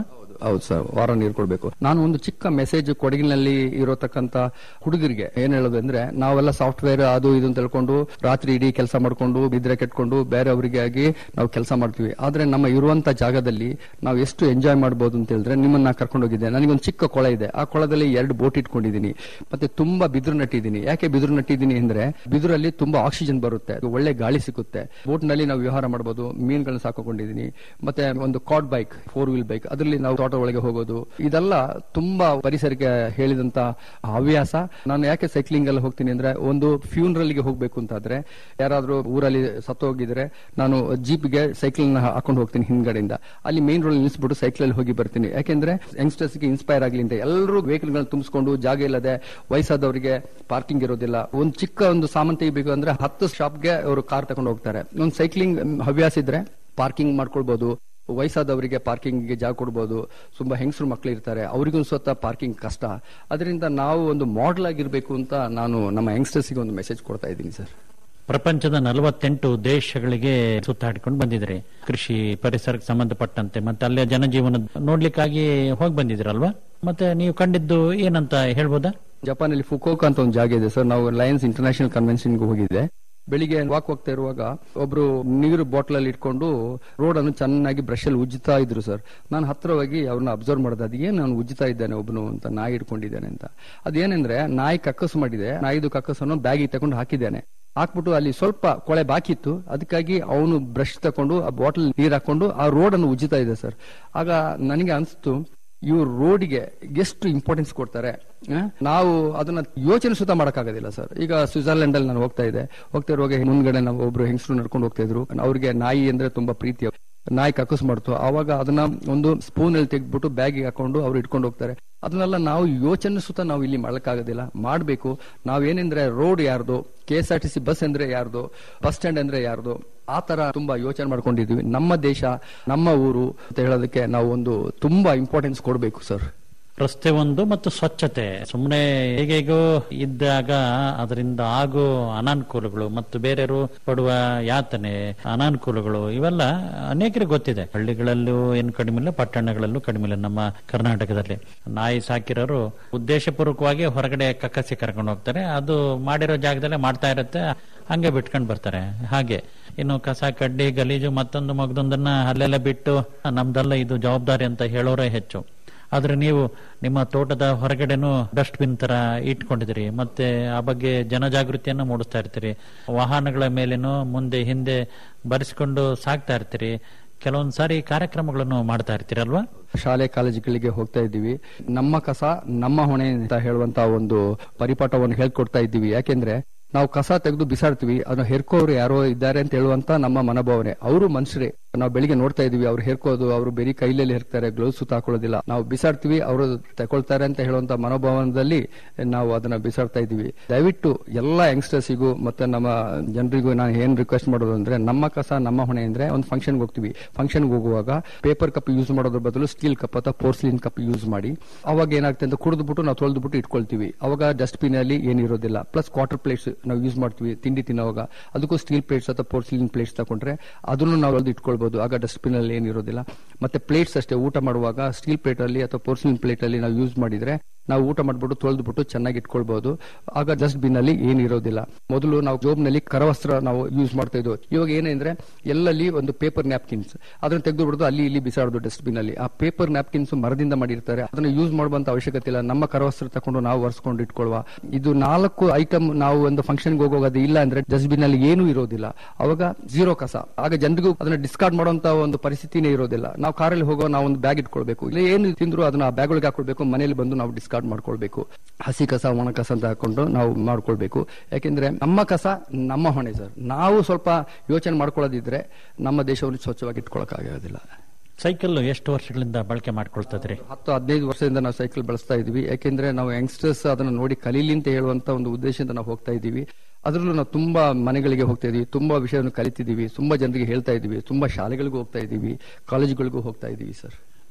ಹೌದು ಸರ್ ವಾರ ನೀರು ಕೊಡಬೇಕು ನಾನು ಒಂದು ಚಿಕ್ಕ ಮೆಸೇಜ್ ಕೊಡಗಿನಲ್ಲಿ ಇರೋತಕ್ಕಂತ ಹುಡುಗರಿಗೆ ಏನ್ ಹೇಳೋದು ಅಂದ್ರೆ ನಾವೆಲ್ಲ ಸಾಫ್ಟ್ವೇರ್ ಅದು ಇದು ಅಂತ ಹೇಳ್ಕೊಂಡು ರಾತ್ರಿ ಇಡೀ ಕೆಲಸ ಮಾಡ್ಕೊಂಡು ಬಿದ್ರೆ ಕೆಟ್ಕೊಂಡು ಬೇರೆ ಅವರಿಗೆ ಆಗಿ ನಾವು ಕೆಲಸ ಮಾಡ್ತೀವಿ ಆದ್ರೆ ನಮ್ಮ ಇರುವಂತ ಜಾಗದಲ್ಲಿ ನಾವು ಎಷ್ಟು ಎಂಜಾಯ್ ಮಾಡಬಹುದು ಅಂತ ಹೇಳಿದ್ರೆ ನಿಮ್ಮನ್ನ ಕರ್ಕೊಂಡು ಹೋಗಿದ್ದೆ ನನಗೊಂದು ಚಿಕ್ಕ ಕೊಳ ಇದೆ ಆ ಕೊಳದಲ್ಲಿ ಎರಡು ಬೋಟ್ ಇಟ್ಕೊಂಡಿದ್ದೀನಿ ಮತ್ತೆ ತುಂಬಾ ಬಿದಿರು ನಟ್ಟಿದ್ದೀನಿ ಯಾಕೆ ಬಿದಿರು ನಟ್ಟಿದ್ದೀನಿ ಅಂದ್ರೆ ಬಿದಿರಲ್ಲಿ ತುಂಬಾ ಆಕ್ಸಿಜನ್ ಬರುತ್ತೆ ಒಳ್ಳೆ ಗಾಳಿ ಸಿಗುತ್ತೆ ಬೋಟ್ ನಲ್ಲಿ ನಾವು ವ್ಯವಹಾರ ಮಾಡಬಹುದು ಮೀನುಗಳನ್ನ ಸಾಕೊಂಡಿದ್ದೀನಿ ಮತ್ತೆ ಒಂದು ಕಾಡ್ ಬೈಕ್ ಫೋರ್ ವೀಲ್ ಬೈಕ್ ಅದರಲ್ಲಿ ನಾವು ತೋಟ ಒಳಗೆ ಹೋಗೋದು ಇದೆಲ್ಲ ತುಂಬಾ ಪರಿಸರಕ್ಕೆ ಹೇಳಿದಂತ ಹವ್ಯಾಸ ನಾನು ಯಾಕೆ ಸೈಕ್ಲಿಂಗ್ ಅಲ್ಲಿ ಹೋಗ್ತೀನಿ ಅಂದ್ರೆ ಒಂದು ಫ್ಯೂನರಲ್ ಗೆ ಹೋಗ್ಬೇಕು ಅಂತಾದ್ರೆ ಯಾರಾದ್ರೂ ಊರಲ್ಲಿ ಸತ್ತು ಹೋಗಿದ್ರೆ ನಾನು ಜೀಪ್ ಗೆ ಸೈಕಲ್ ನ ಹಾಕೊಂಡು ಹೋಗ್ತೀನಿ ಹಿಂದ್ಗಡೆಯಿಂದ ಅಲ್ಲಿ ಮೇನ್ ರೋಡ್ ನಿಲ್ಲಿಸ್ಬಿಟ್ಟು ಸೈಕಲ್ ಅಲ್ಲಿ ಹೋಗಿ ಬರ್ತೀನಿ ಯಾಕೆಂದ್ರೆ ಯಂಗ್ಸ್ಟರ್ಸ್ ಗೆ ಇನ್ಸ್ಪೈರ್ ಆಗ್ಲಿ ಅಂತ ಎಲ್ಲರೂ ವೆಹಿಕಲ್ ಗಳನ್ನ ತುಂಬಿಸ್ಕೊಂಡು ಜಾಗ ಇಲ್ಲದೆ ವಯಸ್ಸಾದವರಿಗೆ ಪಾರ್ಕಿಂಗ್ ಇರೋದಿಲ್ಲ ಒಂದು ಚಿಕ್ಕ ಒಂದು ಸಾಮಾನು ತೆಗಿಬೇಕು ಅಂದ್ರೆ ಹತ್ತು ಶಾಪ್ಗೆ ಅವರು ಕಾರ್ ತಗೊಂಡು ಹೋಗ್ತಾರೆ ಒಂದು ಸೈಕ್ಲಿಂಗ್ ಹವ್ಯಾಸ ಇದ್ರೆ ಪಾರ್ಕಿಂಗ್ ಮಾಡ್ಕೊಳ್ಬಹುದು ವಯಸ್ಸಾದವರಿಗೆ ಪಾರ್ಕಿಂಗ್ಗೆ ಜಾಗ ಕೊಡ್ಬೋದು ತುಂಬಾ ಹೆಂಗಸರು ಮಕ್ಕಳು ಇರ್ತಾರೆ ಅವರಿಗೂ ಸ್ವತಃ ಪಾರ್ಕಿಂಗ್ ಕಷ್ಟ ಅದರಿಂದ ನಾವು ಒಂದು ಮಾಡೆಲ್ ಆಗಿರ್ಬೇಕು ಅಂತ ನಾನು ನಮ್ಮ ಯಂಗ್ಸ್ಟರ್ಸ್ಗೆ ಒಂದು ಮೆಸೇಜ್ ಕೊಡ್ತಾ ಇದ್ದೀನಿ ಸರ್ ಪ್ರಪಂಚದ ನಲವತ್ತೆಂಟು ದೇಶಗಳಿಗೆ ಸುತ್ತಾಡಿಕೊಂಡು ಬಂದಿದ್ರಿ ಕೃಷಿ ಪರಿಸರಕ್ಕೆ ಸಂಬಂಧಪಟ್ಟಂತೆ ಮತ್ತೆ ಅಲ್ಲಿಯ ಜನಜೀವನ ನೋಡ್ಲಿಕ್ಕಾಗಿ ಹೋಗಿ ಬಂದಿದ್ರಲ್ವಾ ಮತ್ತೆ ನೀವು ಕಂಡಿದ್ದು ಏನಂತ ಹೇಳ್ಬೋದಾ ಜಪಾನಲ್ಲಿ ಫುಕೋಕಾ ಅಂತ ಒಂದು ಜಾಗ ಇದೆ ಸರ್ ನಾವು ಲಯನ್ಸ್ ಇಂಟರ್ನ್ಯಾಷನಲ್ ಕನ್ವೆನ್ಷನ್ಗೆ ಹೋಗಿದ್ದೆ ಬೆಳಿಗ್ಗೆ ವಾಕ್ ಹೋಗ್ತಾ ಇರುವಾಗ ಒಬ್ರು ನೀರು ಬಾಟಲ್ ಅಲ್ಲಿ ಇಟ್ಕೊಂಡು ರೋಡ್ ಅನ್ನು ಚೆನ್ನಾಗಿ ಬ್ರಷ್ ಅಲ್ಲಿ ಉಜ್ಜುತ್ತಾ ಇದ್ರು ಸರ್ ನಾನು ಹತ್ರ ಹೋಗಿ ಅವ್ರನ್ನ ಅಬ್ಸರ್ವ್ ಮಾಡಿದೆ ಅದೇನು ನಾನು ಉಜ್ಜುತ್ತಾ ಇದ್ದಾನೆ ಒಬ್ಬನು ಅಂತ ನಾಯಿ ಇಟ್ಕೊಂಡಿದ್ದಾನೆ ಅಂತ ಅದೇನೆಂದ್ರೆ ನಾಯಿ ಕಕ್ಕಸು ಮಾಡಿದೆ ನಾಯಿದು ಕಕ್ಕಸನ್ನು ಬ್ಯಾಗಿಗೆ ತಗೊಂಡು ಹಾಕಿದ್ದಾನೆ ಹಾಕ್ಬಿಟ್ಟು ಅಲ್ಲಿ ಸ್ವಲ್ಪ ಕೊಳೆ ಬಾಕಿ ಇತ್ತು ಅದಕ್ಕಾಗಿ ಅವನು ಬ್ರಷ್ ತಕೊಂಡು ಆ ಬಾಟಲ್ ನೀರ್ ಹಾಕೊಂಡು ಆ ರೋಡ್ ಅನ್ನು ಉಜ್ಜುತ್ತಾ ಇದೆ ಸರ್ ಆಗ ನನಗೆ ಅನ್ಸ್ತು ಇವ್ರು ರೋಡ್ಗೆ ಎಷ್ಟು ಇಂಪಾರ್ಟೆನ್ಸ್ ಕೊಡ್ತಾರೆ ಆ? ನಾವು ಅದನ್ನ ಯೋಚನೆ ಸುತ್ತ ಮಾಡಕ್ಕಾಗೋದಿಲ್ಲ ಸರ್ ಈಗ ಸ್ವಿಟ್ಜರ್ಲೆಂಡ್ ಅಲ್ಲಿ ನಾನು ಹೋಗ್ತಾ ಇದ್ದೆ ಹೋಗ್ತಾ ಇರುವಾಗ ಮುಂದ್ಗಡೆ ನಾವು ಒಬ್ರು ಹೆಂಗಸರು ನಡ್ಕೊಂಡು ಹೋಗ್ತಾ ಇದ್ರು ಅವ್ರಿಗೆ ನಾಯಿ ಅಂದ್ರೆ ತುಂಬಾ ಪ್ರೀತಿ ನಾಯಿ ಕಕ್ಕಸ್ ಮಾಡ್ತು ಅವಾಗ ಅದನ್ನ ಒಂದು ಸ್ಪೂನ್ ಅಲ್ಲಿ ತೆಗೆದ್ಬಿಟ್ಟು ಬ್ಯಾಗಿಗೆ ಹಾಕೊಂಡು ಅವ್ರು ಇಟ್ಕೊಂಡು ಹೋಗ್ತಾರೆ ಅದನ್ನೆಲ್ಲ ನಾವು ಯೋಚನೆ ಸುತ್ತ ನಾವು ಇಲ್ಲಿ ಮಾಡಕ್ಕಾಗೋದಿಲ್ಲ ಮಾಡಬೇಕು ನಾವೇನೆಂದ್ರೆ ರೋಡ್ ಯಾರ್ದು K S R T C bus ಅಂದ್ರೆ ಯಾರ್ದು ಬಸ್ ಸ್ಟ್ಯಾಂಡ್ ಅಂದ್ರೆ ಯಾರ್ದು ಆ ತರ ತುಂಬಾ ಯೋಚನೆ ಮಾಡ್ಕೊಂಡಿದ್ವಿ ನಮ್ಮ ದೇಶ ನಮ್ಮ ಊರು ಅಂತ ಹೇಳೋದಕ್ಕೆ ನಾವು ಒಂದು ತುಂಬಾ ಇಂಪಾರ್ಟೆನ್ಸ್ ಕೊಡಬೇಕು ಸರ್ ರಸ್ತೆ ಒಂದು ಮತ್ತು ಸ್ವಚ್ಛತೆ ಸುಮ್ಮನೆ ಹೇಗೇಗೋ ಇದ್ದಾಗ ಅದರಿಂದ ಆಗೋ ಅನಾನುಕೂಲಗಳು ಮತ್ತು ಬೇರೆಯವರು ಪಡುವ ಯಾತನೆ ಅನಾನುಕೂಲಗಳು ಇವೆಲ್ಲ ಅನೇಕರಿಗೆ ಗೊತ್ತಿದೆ ಹಳ್ಳಿಗಳಲ್ಲೂ ಏನು ಕಡಿಮೆ ಇಲ್ಲ ಪಟ್ಟಣಗಳಲ್ಲೂ ಕಡಿಮೆ ಇಲ್ಲ ನಮ್ಮ ಕರ್ನಾಟಕದಲ್ಲಿ ನಾಯಿ ಸಾಕಿರೋರು ಉದ್ದೇಶಪೂರ್ವಕವಾಗಿ ಹೊರಗಡೆ ಕಕ್ಕಸಿ ಕರ್ಕೊಂಡು ಹೋಗ್ತಾರೆ ಅದು ಮಾಡಿರೋ ಜಾಗದಲ್ಲೇ ಮಾಡ್ತಾ ಇರುತ್ತೆ ಹಂಗೆ ಬಿಟ್ಕೊಂಡು ಬರ್ತಾರೆ ಹಾಗೆ ಇನ್ನು ಕಸ ಕಡ್ಡಿ ಗಲೀಜು ಮತ್ತೊಂದು ಮಗದೊಂದನ್ನ ಅಲ್ಲೆಲ್ಲ ಬಿಟ್ಟು ನಮ್ದಲ್ಲ ಇದು ಜವಾಬ್ದಾರಿ ಅಂತ ಹೇಳೋರೇ ಹೆಚ್ಚು ಆದ್ರೆ ನೀವು ನಿಮ್ಮ ತೋಟದ ಹೊರಗಡೆನೂ ಡಸ್ಟ್ಬಿನ್ ತರ ಇಟ್ಕೊಂಡಿದ್ದೀರಿ ಮತ್ತೆ ಆ ಬಗ್ಗೆ ಜನಜಾಗೃತಿಯನ್ನು ಮೂಡಿಸ್ತಾ ಇರ್ತೀರಿ ವಾಹನಗಳ ಮೇಲೇನು ಮುಂದೆ ಹಿಂದೆ ಬರೆಸಿಕೊಂಡು ಸಾಕ್ತಾ ಇರ್ತೀರಿ ಕೆಲವೊಂದ್ ಸಾರಿ ಕಾರ್ಯಕ್ರಮಗಳನ್ನು ಮಾಡ್ತಾ ಇರ್ತೀರಲ್ವಾ ಶಾಲೆ ಕಾಲೇಜುಗಳಿಗೆ ಹೋಗ್ತಾ ಇದ್ದೀವಿ ನಮ್ಮ ಕಸ ನಮ್ಮ ಹೊಣೆ ಅಂತ ಹೇಳುವಂತ ಒಂದು ಪರಿಪಾಠವನ್ನು ಹೇಳ್ಕೊಡ್ತಾ ಇದ್ದೀವಿ ಯಾಕೆಂದ್ರೆ ನಾವು ಕಸ ತೆಗೆದು ಬಿಸಾಡ್ತೀವಿ ಅದನ್ನ ಹೆರ್ಕೋರು ಯಾರೋ ಇದ್ದಾರೆ ಅಂತ ಹೇಳುವಂತ ನಮ್ಮ ಮನೋಭಾವನೆ ಅವರು ಮನುಷ್ಯರೇ ನಾವು ಬೆಳಿಗ್ಗೆ ನೋಡ್ತಾ ಇದೀವಿ ಅವ್ರು ಹೆರ್ಕೋದು ಅವರು ಬೇರೆ ಕೈಲಲ್ಲಿ ಹೆರ್ತಾರೆ ಗ್ಲೌಸ್ ಸುತ್ತ ಹಾಕೊಳ್ಳೋದಿಲ್ಲ ನಾವು ಬಿಸಾಡ್ತೀವಿ ಅವರು ತಗೊಳ್ತಾರೆ ಅಂತ ಹೇಳುವಂತ ಮನೋಭಾವನದಲ್ಲಿ ನಾವು ಅದನ್ನ ಬಿಸಾಡ್ತಾ ಇದೀವಿ ದಯವಿಟ್ಟು ಎಲ್ಲಾ ಯಂಗ್ಸ್ಟರ್ಸಿಗೂ ಮತ್ತೆ ನಮ್ಮ ಜನರಿಗೂ ನಾನು ಏನ್ ರಿಕ್ವೆಸ್ಟ್ ಮಾಡೋದು ಅಂದ್ರೆ ನಮ್ಮ ಕಸ ನಮ್ಮ ಹೊಣೆ ಅಂದ್ರೆ ಒಂದು ಫಂಕ್ಷನ್ ಹೋಗ್ತೀವಿ ಫಂಕ್ಷನ್ ಹೋಗುವಾಗ ಪೇಪರ್ ಕಪ್ ಯೂಸ್ ಮಾಡೋದ್ರ ಬದಲು ಸ್ಟೀಲ್ ಕಪ್ ಅಥವಾ ಪೋರ್ಸ್ಲಿನ್ ಕಪ್ ಯೂಸ್ ಮಾಡಿ ಅವಾಗ ಏನಾಗ್ತದೆ ಅಂತ ಕುಡಿದ್ಬಿಟ್ಟು ನಾವು ತೊಳೆದ್ಬಿಟ್ಟು ಇಟ್ಕೊಳ್ತೀವಿ ಅವಾಗ ಡಸ್ಟ್ಬಿನ್ ಅಲ್ಲಿ ಏನಿರೋದಿಲ್ಲ ಪ್ಲಸ್ ಕ್ವಾರ್ಟರ್ ಪ್ಲೇಟ್ಸ್ ನಾವು ಯೂಸ್ ಮಾಡ್ತೀವಿ ತಿಂಡಿ ತಿನ್ನೋವಾಗ ಅದಕ್ಕೂ ಸ್ಟೀಲ್ ಪ್ಲೇಟ್ಸ್ ಅಥವಾ ಪೋರ್ಸ್ಲಿನ್ ಪ್ಲೇಟ್ಸ್ ತಗೊಂಡ್ರೆ ಅದನ್ನು ನಾವು ಅಲ್ಲಿ ಇಟ್ಕೊಳ್ಬಹುದು ಆಗ ಡಸ್ಟ್ಬಿನ್ ಅಲ್ಲಿ ಏನಿರೋದಿಲ್ಲ ಮತ್ತೆ ಪ್ಲೇಟ್ಸ್ ಅಷ್ಟೇ ಊಟ ಮಾಡುವಾಗ ಸ್ಟೀಲ್ ಪ್ಲೇಟ್ ಅಲ್ಲಿ ಅಥವಾ ಪೋರ್ಸ್ಲಿನ್ ಪ್ಲೇಟ್ ಅಲ್ಲಿ ನಾವು ಯೂಸ್ ಮಾಡಿದ್ರೆ ನಾವು ಊಟ ಮಾಡ್ಬಿಟ್ಟು ತೊಳೆದ್ಬಿಟ್ಟು ಚೆನ್ನಾಗಿ ಇಟ್ಕೊಳ್ಬಹುದು ಆಗ ಡಸ್ಟ್ಬಿನ್ ಅಲ್ಲಿ ಏನಿರೋದಿಲ್ಲ ಮೊದಲು ನಾವು ಜೋಬ್ನಲ್ಲಿ ಕರವಸ್ತ್ರ ನಾವು ಯೂಸ್ ಮಾಡ್ತಾ ಇದ್ವು ಇವಾಗ ಏನಂದ್ರೆ ಎಲ್ಲಲ್ಲಿ ಒಂದು ಪೇಪರ್ ನ್ಯಾಪ್ಕಿನ್ಸ್ ಅದನ್ನ ತೆಗೆದು ಬಿಡೋದು ಅಲ್ಲಿ ಇಲ್ಲಿ ಬಿಸಾಡೋದು ಡಸ್ಟ್ಬಿನ್ ಅಲ್ಲಿ ಆ ಪೇಪರ್ ನ್ಯಾಪ್ಕಿನ್ಸ್ ಮರದಿಂದ ಮಾಡಿರ್ತಾರೆ ಅದನ್ನ ಯೂಸ್ ಮಾಡುವಂತ ಅವಶ್ಯಕತೆ ಇಲ್ಲ ನಮ್ಮ ಕರವಸ್ತ್ರ ತಕೊಂಡು ನಾವು ಒರೆಸ್ಕೊಂಡು ಇಟ್ಕೊಳ್ಳುವ ಇದು ನಾಲ್ಕು ಐಟಮ್ ನಾವು ಒಂದು ಫಂಕ್ಷನ್ ಹೋಗುವಾಗ ಅದು ಇಲ್ಲ ಅಂದ್ರೆ ಡಸ್ಟ್ಬಿನ್ ಅಲ್ಲಿ ಏನೂ ಇರೋದಿಲ್ಲ ಅವಾಗ ಜೀರೋ ಕಸ ಆಗ ಜನರಿಗೂ ಅದನ್ನ ಡಿಸ್ಕಾರ್ಡ್ ಮಾಡುವಂತ ಒಂದು ಪರಿಸ್ಥಿತಿನೇ ಇರೋದಿಲ್ಲ ನಾವು ಕಾರಲ್ಲಿ ಹೋಗೋ ನಾವು ಒಂದು ಬ್ಯಾಗ್ ಇಟ್ಕೊಳ್ಬೇಕು ಇಲ್ಲ ಏನು ತಿಂದ್ರು ಅದನ್ನ ಆ ಬ್ಯಾಗ್ ಒಳಗೆ ಹಾಕೊಳ್ಬೇಕು ಮನೇಲಿ ಬಂದು ನಾವು ಡಿಸ್ಕಾರ್ಡ್ ಮಾಡ್ಕೊಳ್ಬೇಕು ಹಸಿ ಕಸ ಒಣ ಕಸ ಅಂತ ಹಾಕೊಂಡು ನಾವು ಮಾಡ್ಕೊಳ್ಬೇಕು ಯಾಕೆಂದ್ರೆ ನಮ್ಮ ಕಸ ನಮ್ಮ ಹೊಣೆ ಸರ್ ನಾವು ಸ್ವಲ್ಪ ಯೋಚನೆ ಮಾಡ್ಕೊಳ್ಳೋದಿದ್ರೆ ನಮ್ಮ ದೇಶವನ್ನು ಸ್ವಚ್ಛವಾಗಿ ಇಟ್ಕೊಳಕ್ಕಾಗೋದಿಲ್ಲ ಸೈಕಲ್ ಎಷ್ಟು ವರ್ಷಗಳಿಂದ ಬಳಕೆ ಮಾಡ್ಕೊಳ್ತಾ ಇದ್ರಿ ಹತ್ತು ಹದಿನೈದು ವರ್ಷದಿಂದ ನಾವು ಸೈಕಲ್ ಬಳಸ್ತಾ ಇದೀವಿ ಯಾಕೆಂದ್ರೆ ನಾವು ಯಂಗ್ಸ್ಟರ್ಸ್ ಅದನ್ನ ನೋಡಿ ಕಲೀಲಿ ಅಂತ ಹೇಳುವಂತ ಒಂದು ಉದ್ದೇಶದಿಂದ ನಾವು ಹೋಗ್ತಾ ಇದೀವಿ ಅದರಲ್ಲೂ ನಾವು ತುಂಬಾ ಮನೆಗಳಿಗೆ ಹೋಗ್ತಾ ಇದೀವಿ ತುಂಬಾ ವಿಷಯವನ್ನು ಕಲಿತಿದೀವಿ ತುಂಬಾ ಜನರಿಗೆ ಹೇಳ್ತಾ ಇದೀವಿ ತುಂಬಾ ಶಾಲೆಗಳಿಗೂ ಹೋಗ್ತಾ ಇದೀವಿ ಕಾಲೇಜುಗಳಿಗೂ ಹೋಗ್ತಾ ಇದೀವಿ ಸರ್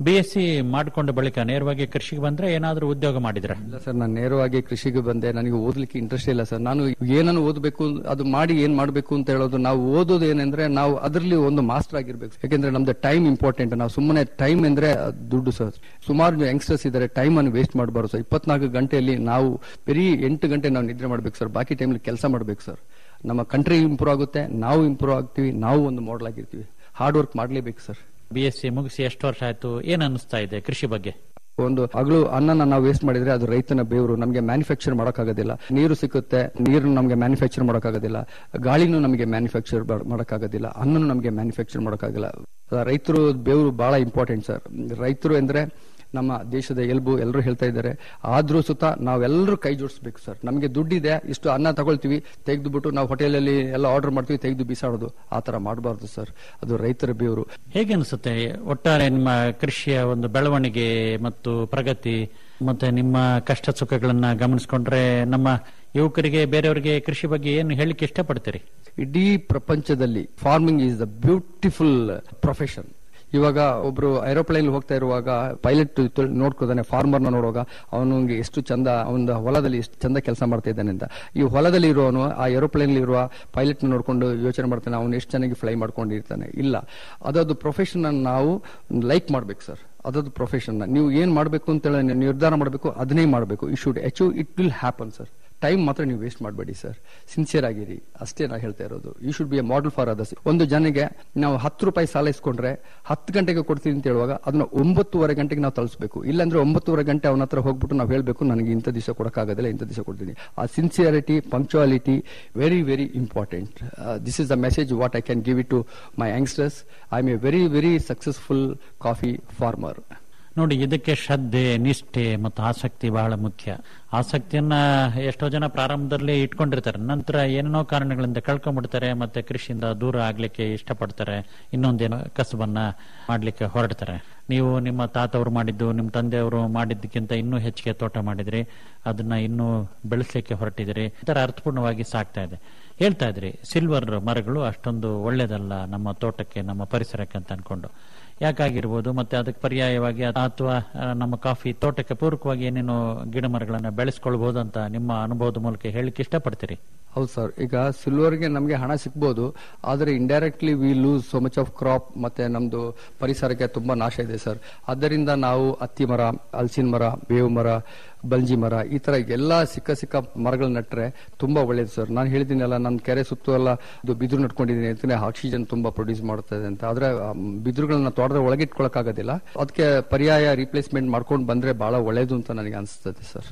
ಬಿ ಎಸ್ ಸಿ ಮಾಡಿಕೊಂಡ ಬಳಿಕ ನೇರವಾಗಿ ಕೃಷಿಗೆ ಬಂದ್ರೆ ಏನಾದ್ರೂ ಉದ್ಯೋಗ ಮಾಡಿದ್ರ ಇಲ್ಲ ಸರ್ ನಾನು ನೇರವಾಗಿ ಕೃಷಿಗೆ ಬಂದೆ ನನಗೆ ಓದ್ಲಿಕ್ಕೆ ಇಂಟ್ರೆಸ್ಟ್ ಇಲ್ಲ ಸರ್ ನಾನು ಏನನ್ನು ಓದಬೇಕು ಅದು ಮಾಡಿ ಏನ್ ಮಾಡಬೇಕು ಅಂತ ಹೇಳೋದು ನಾವು ಓದೋದು ಏನಂದ್ರೆ ನಾವು ಅದರಲ್ಲಿ ಒಂದು ಮಾಸ್ಟರ್ ಆಗಿರ್ಬೇಕು ಯಾಕೆಂದ್ರೆ ನಮ್ದು ಟೈಮ್ ಇಂಪಾರ್ಟೆಂಟ್ ನಾವು ಸುಮ್ಮನೆ ಟೈಮ್ ಅಂದ್ರೆ ದುಡ್ಡು ಸರ್ ಸುಮಾರು ಯಂಗ್ಸ್ಟರ್ಸ್ ಇದ್ದಾರೆ ಟೈಮ್ ಅನ್ನು ವೇಸ್ಟ್ ಮಾಡಬಾರ್ದು ಸರ್ ಇಪ್ಪತ್ನಾಲ್ಕು ಗಂಟೆಯಲ್ಲಿ ನಾವು ಬರೀ ಎಂಟು ಗಂಟೆ ನಾವು ನಿದ್ರೆ ಮಾಡ್ಬೇಕು ಸರ್ ಬಾಕಿ ಟೈಮಲ್ಲಿ ಕೆಲಸ ಮಾಡ್ಬೇಕು ಸರ್ ನಮ್ಮ ಕಂಟ್ರಿ ಇಂಪ್ರೂವ್ ಆಗುತ್ತೆ ನಾವು ಇಂಪ್ರೂವ್ ಆಗ್ತೀವಿ ನಾವು ಒಂದು ಮಾಡಲ್ ಆಗಿರ್ತೀವಿ ಹಾರ್ಡ್ ವರ್ಕ್ ಮಾಡ್ಲೇಬೇಕು ಸರ್ ಬಿ ಎಸ್ ಸಿ ಮುಗಿಸಿ ಎಷ್ಟು ವರ್ಷ ಆಯ್ತು ಏನ್ ಅನಿಸ್ತಾ ಇದೆ ಕೃಷಿ ಬಗ್ಗೆ ಒಂದು ಹಗಲು ಅನ್ನನ ನಾವು ವೇಸ್ಟ್ ಮಾಡಿದ್ರೆ ಅದು ರೈತನ ಬೇವರು ನಮಗೆ ಮ್ಯಾನುಫ್ಯಾಕ್ಚರ್ ಮಾಡೋಕ್ಕಾಗೋದಿಲ್ಲ ನೀರು ಸಿಕ್ಕುತ್ತೆ ನೀರು ನಮಗೆ ಮ್ಯಾನುಫ್ಯಾಕ್ಚರ್ ಮಾಡೋಕ್ಕಾಗೋದಿಲ್ಲ ಗಾಳಿನೂ ನಮಗೆ ಮ್ಯಾನುಫ್ಯಾಕ್ಚರ್ ಮಾಡೋಕ್ಕಾಗೋದಿಲ್ಲ ಅನ್ನನೂ ನಮಗೆ ಮ್ಯಾನುಫ್ಯಾಕ್ಚರ್ ಮಾಡೋಕ್ಕಾಗಲ್ಲ ರೈತರು ಬೇವರು ಬಹಳ ಇಂಪಾರ್ಟೆಂಟ್ ಸರ್ ರೈತರು ಅಂದ್ರೆ ನಮ್ಮ ದೇಶದ ಎಲ್ಬು ಎಲ್ಲರೂ ಹೇಳ್ತಾ ಇದ್ದಾರೆ ಆದ್ರೂ ಸುತ್ತ ನಾವೆಲ್ಲರೂ ಕೈ ಜೋಡಿಸ್ಬೇಕು ಸರ್ ನಮಗೆ ದುಡ್ಡಿದೆ ಇಷ್ಟು ಅನ್ನ ತಗೊಳ್ತೀವಿ ತೆಗೆದುಬಿಟ್ಟು ನಾವು ಹೋಟೆಲಲ್ಲಿ ಎಲ್ಲ ಆರ್ಡರ್ ಮಾಡ್ತೀವಿ ತೆಗೆದು ಬಿಸಾಡೋದು ಆ ತರ ಮಾಡಬಾರ್ದು ಸರ್ ಅದು ರೈತರ ಬೇವರು ಹೇಗೆ ಅನಿಸುತ್ತೆ ಒಟ್ಟಾರೆ ನಿಮ್ಮ ಕೃಷಿಯ ಒಂದು ಬೆಳವಣಿಗೆ ಮತ್ತು ಪ್ರಗತಿ ಮತ್ತೆ ನಿಮ್ಮ ಕಷ್ಟ ಸುಖಗಳನ್ನ ಗಮನಿಸಿಕೊಂಡ್ರೆ ನಮ್ಮ ಯುವಕರಿಗೆ ಬೇರೆಯವರಿಗೆ ಕೃಷಿ ಬಗ್ಗೆ ಏನು ಹೇಳಿಕ್ಕೆ ಇಷ್ಟಪಡ್ತೀರಿ ಇಡೀ ಪ್ರಪಂಚದಲ್ಲಿ farming is the beautiful profession ಇವಾಗ ಒಬ್ರು ಏರೋಪ್ಲೇನ್ ಹೋಗ್ತಾ ಇರುವಾಗ ಪೈಲಟ್ ನೋಡ್ಕೋತಾನೆ ಫಾರ್ಮರ್ನ ನೋಡುವಾಗ ಅವನಿಗೆ ಎಷ್ಟು ಚಂದ ಅವನ ಹೊಲದಲ್ಲಿ ಎಷ್ಟು ಚಂದ ಕೆಲಸ ಮಾಡ್ತಾ ಇದ್ದಾನೆ ಅಂತ ಈ ಹೊಲದಲ್ಲಿ ಇರುವವನು ಆ ಏರೋಪ್ಲೇನ್ ಇರುವ ಪೈಲಟ್ ನೋಡ್ಕೊಂಡು ಯೋಚನೆ ಮಾಡ್ತಾನೆ ಅವನು ಎಷ್ಟು ಚೆನ್ನಾಗಿ ಫ್ಲೈ ಮಾಡ್ಕೊಂಡಿರ್ತಾನೆ ಇಲ್ಲ ಅದದು ಪ್ರೊಫೆಷನ್ ನಾವು ಲೈಕ್ ಮಾಡ್ಬೇಕು ಸರ್ ಅದದು ಪ್ರೊಫೆಷನ್ ನೀವು ಏನ್ ಮಾಡಬೇಕು ಅಂತ ಹೇಳಿ ನಿರ್ಧಾರ ಮಾಡಬೇಕು ಅದನ್ನೇ ಮಾಡಬೇಕು you should achieve it will happen sir time ಮಾತ್ರ ನೀವು ವೇಸ್ಟ್ ಮಾಡಬೇಡಿ ಸರ್ ಸಿನ್ಸಿಯರ್ ಆಗಿರಿ ಅಷ್ಟೇ ನಾ ಹೇಳ್ತಾ ಇರೋದು you should be a model for others ಒಂದು ಜನಗೆ ನಾವು ಹತ್ತು ರೂಪಾಯಿ ಸಾಲ ಇಸ್ಕೊಂಡ್ರೆ ಹತ್ತು ಗಂಟೆಗೆ ಕೊಡ್ತೀನಿ ಅಂತ ಹೇಳುವಾಗ ಅದನ್ನ ಒಂಬತ್ತುವರೆ ಗಂಟೆಗೆ ನಾವು ತಲುಪಿಸಬೇಕು ಇಲ್ಲಾಂದ್ರೆ ಒಂಬತ್ತುವರೆ ಗಂಟೆ ಅವನ ಹತ್ರ ಹೋಗ್ಬಿಟ್ಟು ನಾವು ಹೇಳಬೇಕು ನನಗೆ ಇಂಥ ದಿವಸ ಕೊಡಕ್ಕಾಗೋದಿಲ್ಲ ಇಂಥ ದಿವಸ ಕೊಡ್ತೀನಿ ಆ sincerity punctuality very very important this is the message what I can give it to my youngsters I am a very very successful coffee farmer ನೋಡಿ ಇದಕ್ಕೆ ಶ್ರದ್ಧೆ ನಿಷ್ಠೆ ಮತ್ತು ಆಸಕ್ತಿ ಬಹಳ ಮುಖ್ಯ ಆಸಕ್ತಿಯನ್ನ ಎಷ್ಟೋ ಜನ ಪ್ರಾರಂಭದಲ್ಲಿ ಇಟ್ಕೊಂಡಿರ್ತಾರೆ ನಂತರ ಏನೇನೋ ಕಾರಣಗಳಿಂದ ಕಳ್ಕೊಂಡ್ಬಿಡ್ತಾರೆ ಮತ್ತೆ ಕೃಷಿಯಿಂದ ದೂರ ಆಗ್ಲಿಕ್ಕೆ ಇಷ್ಟಪಡ್ತಾರೆ ಇನ್ನೊಂದೇನೋ ಕಸಬನ್ನ ಮಾಡ್ಲಿಕ್ಕೆ ಹೊರಡ್ತಾರೆ ನೀವು ನಿಮ್ಮ ತಾತವರು ಮಾಡಿದ್ದು ನಿಮ್ಮ ತಂದೆಯವರು ಮಾಡಿದ್ದಕ್ಕಿಂತ ಇನ್ನೂ ಹೆಚ್ಚಿಗೆ ತೋಟ ಮಾಡಿದ್ರಿ ಅದನ್ನ ಇನ್ನೂ ಬೆಳೆಸಲಿಕ್ಕೆ ಹೊರಟಿದ್ರಿ ಈ ತರ ಅರ್ಥಪೂರ್ಣವಾಗಿ ಸಾಕ್ತಾ ಇದೆ ಹೇಳ್ತಾ ಇದ್ರಿ ಸಿಲ್ವರ್ ಮರಗಳು ಅಷ್ಟೊಂದು ಒಳ್ಳೇದಲ್ಲ ನಮ್ಮ ತೋಟಕ್ಕೆ ನಮ್ಮ ಪರಿಸರಕ್ಕೆ ಅಂತ ಅನ್ಕೊಂಡು ಯಾಕಾಗಿರ್ಬೋದು ಮತ್ತೆ ಅದಕ್ಕೆ ಪರ್ಯಾಯವಾಗಿ ಅಥವಾ ಆ, ನಮ್ಮ ಕಾಫಿ ತೋಟಕ್ಕೆ ಪೂರಕವಾಗಿ ಏನೇನೋ ಗಿಡ ಮರಗಳನ್ನ ಬೆಳೆಸ್ಕೊಳ್ಬಹುದು ಅಂತ ನಿಮ್ಮ ಅನುಭವದ ಮೂಲಕ ಹೇಳಿಕ್ಕೆ ಇಷ್ಟಪಡ್ತೀರಿ ಹೌದು ಸರ್ ಈಗ ಸಿಲ್ವರ್ಗೆ ನಮಗೆ ಹಣ ಸಿಗ್ಬೋದು ಆದರೆ indirectly we lose so much of crop ಮತ್ತೆ ನಮ್ದು ಪರಿಸರಕ್ಕೆ ತುಂಬಾ ನಾಶ ಇದೆ ಸರ್ ಆದ್ದರಿಂದ ನಾವು ಹತ್ತಿ ಮರ ಹಲಸಿನ ಮರ ಬೇವು ಮರ ಬಲ್ಜಿ ಮರ ಈ ತರ ಎಲ್ಲಾ ಸಿಕ್ಕ ಸಿಕ್ಕ ಮರಗಳು ನಟ್ರೆ ತುಂಬಾ ಒಳ್ಳೇದು ಸರ್ ನಾನು ಹೇಳಿದ್ದೀನಲ್ಲ ನನ್ನ ಕೆರೆ ಸುತ್ತು ಎಲ್ಲ ಇದು ಬಿದಿರು ನಟ್ಕೊಂಡಿದ್ದೀನಿ ಅಂತಾನೆ ಆಕ್ಸಿಜನ್ ತುಂಬಾ ಪ್ರೊಡ್ಯೂಸ್ ಮಾಡ್ತದೆ ಅಂತ ಆದ್ರೆ ಆ, ಬಿದಿರುಗಳನ್ನ ತೋಟದ ಒಳಗೆ ಇಟ್ಕೊಳಕ್ಕಾಗೋದಿಲ್ಲ ಅದಕ್ಕೆ ಪರ್ಯಾಯ ರಿಪ್ಲೇಸ್ಮೆಂಟ್ ಮಾಡ್ಕೊಂಡು ಬಂದ್ರೆ ಬಹಳ ಒಳ್ಳೇದು ಅಂತ ನನಗೆ ಅನಿಸ್ತದೆ ಸರ್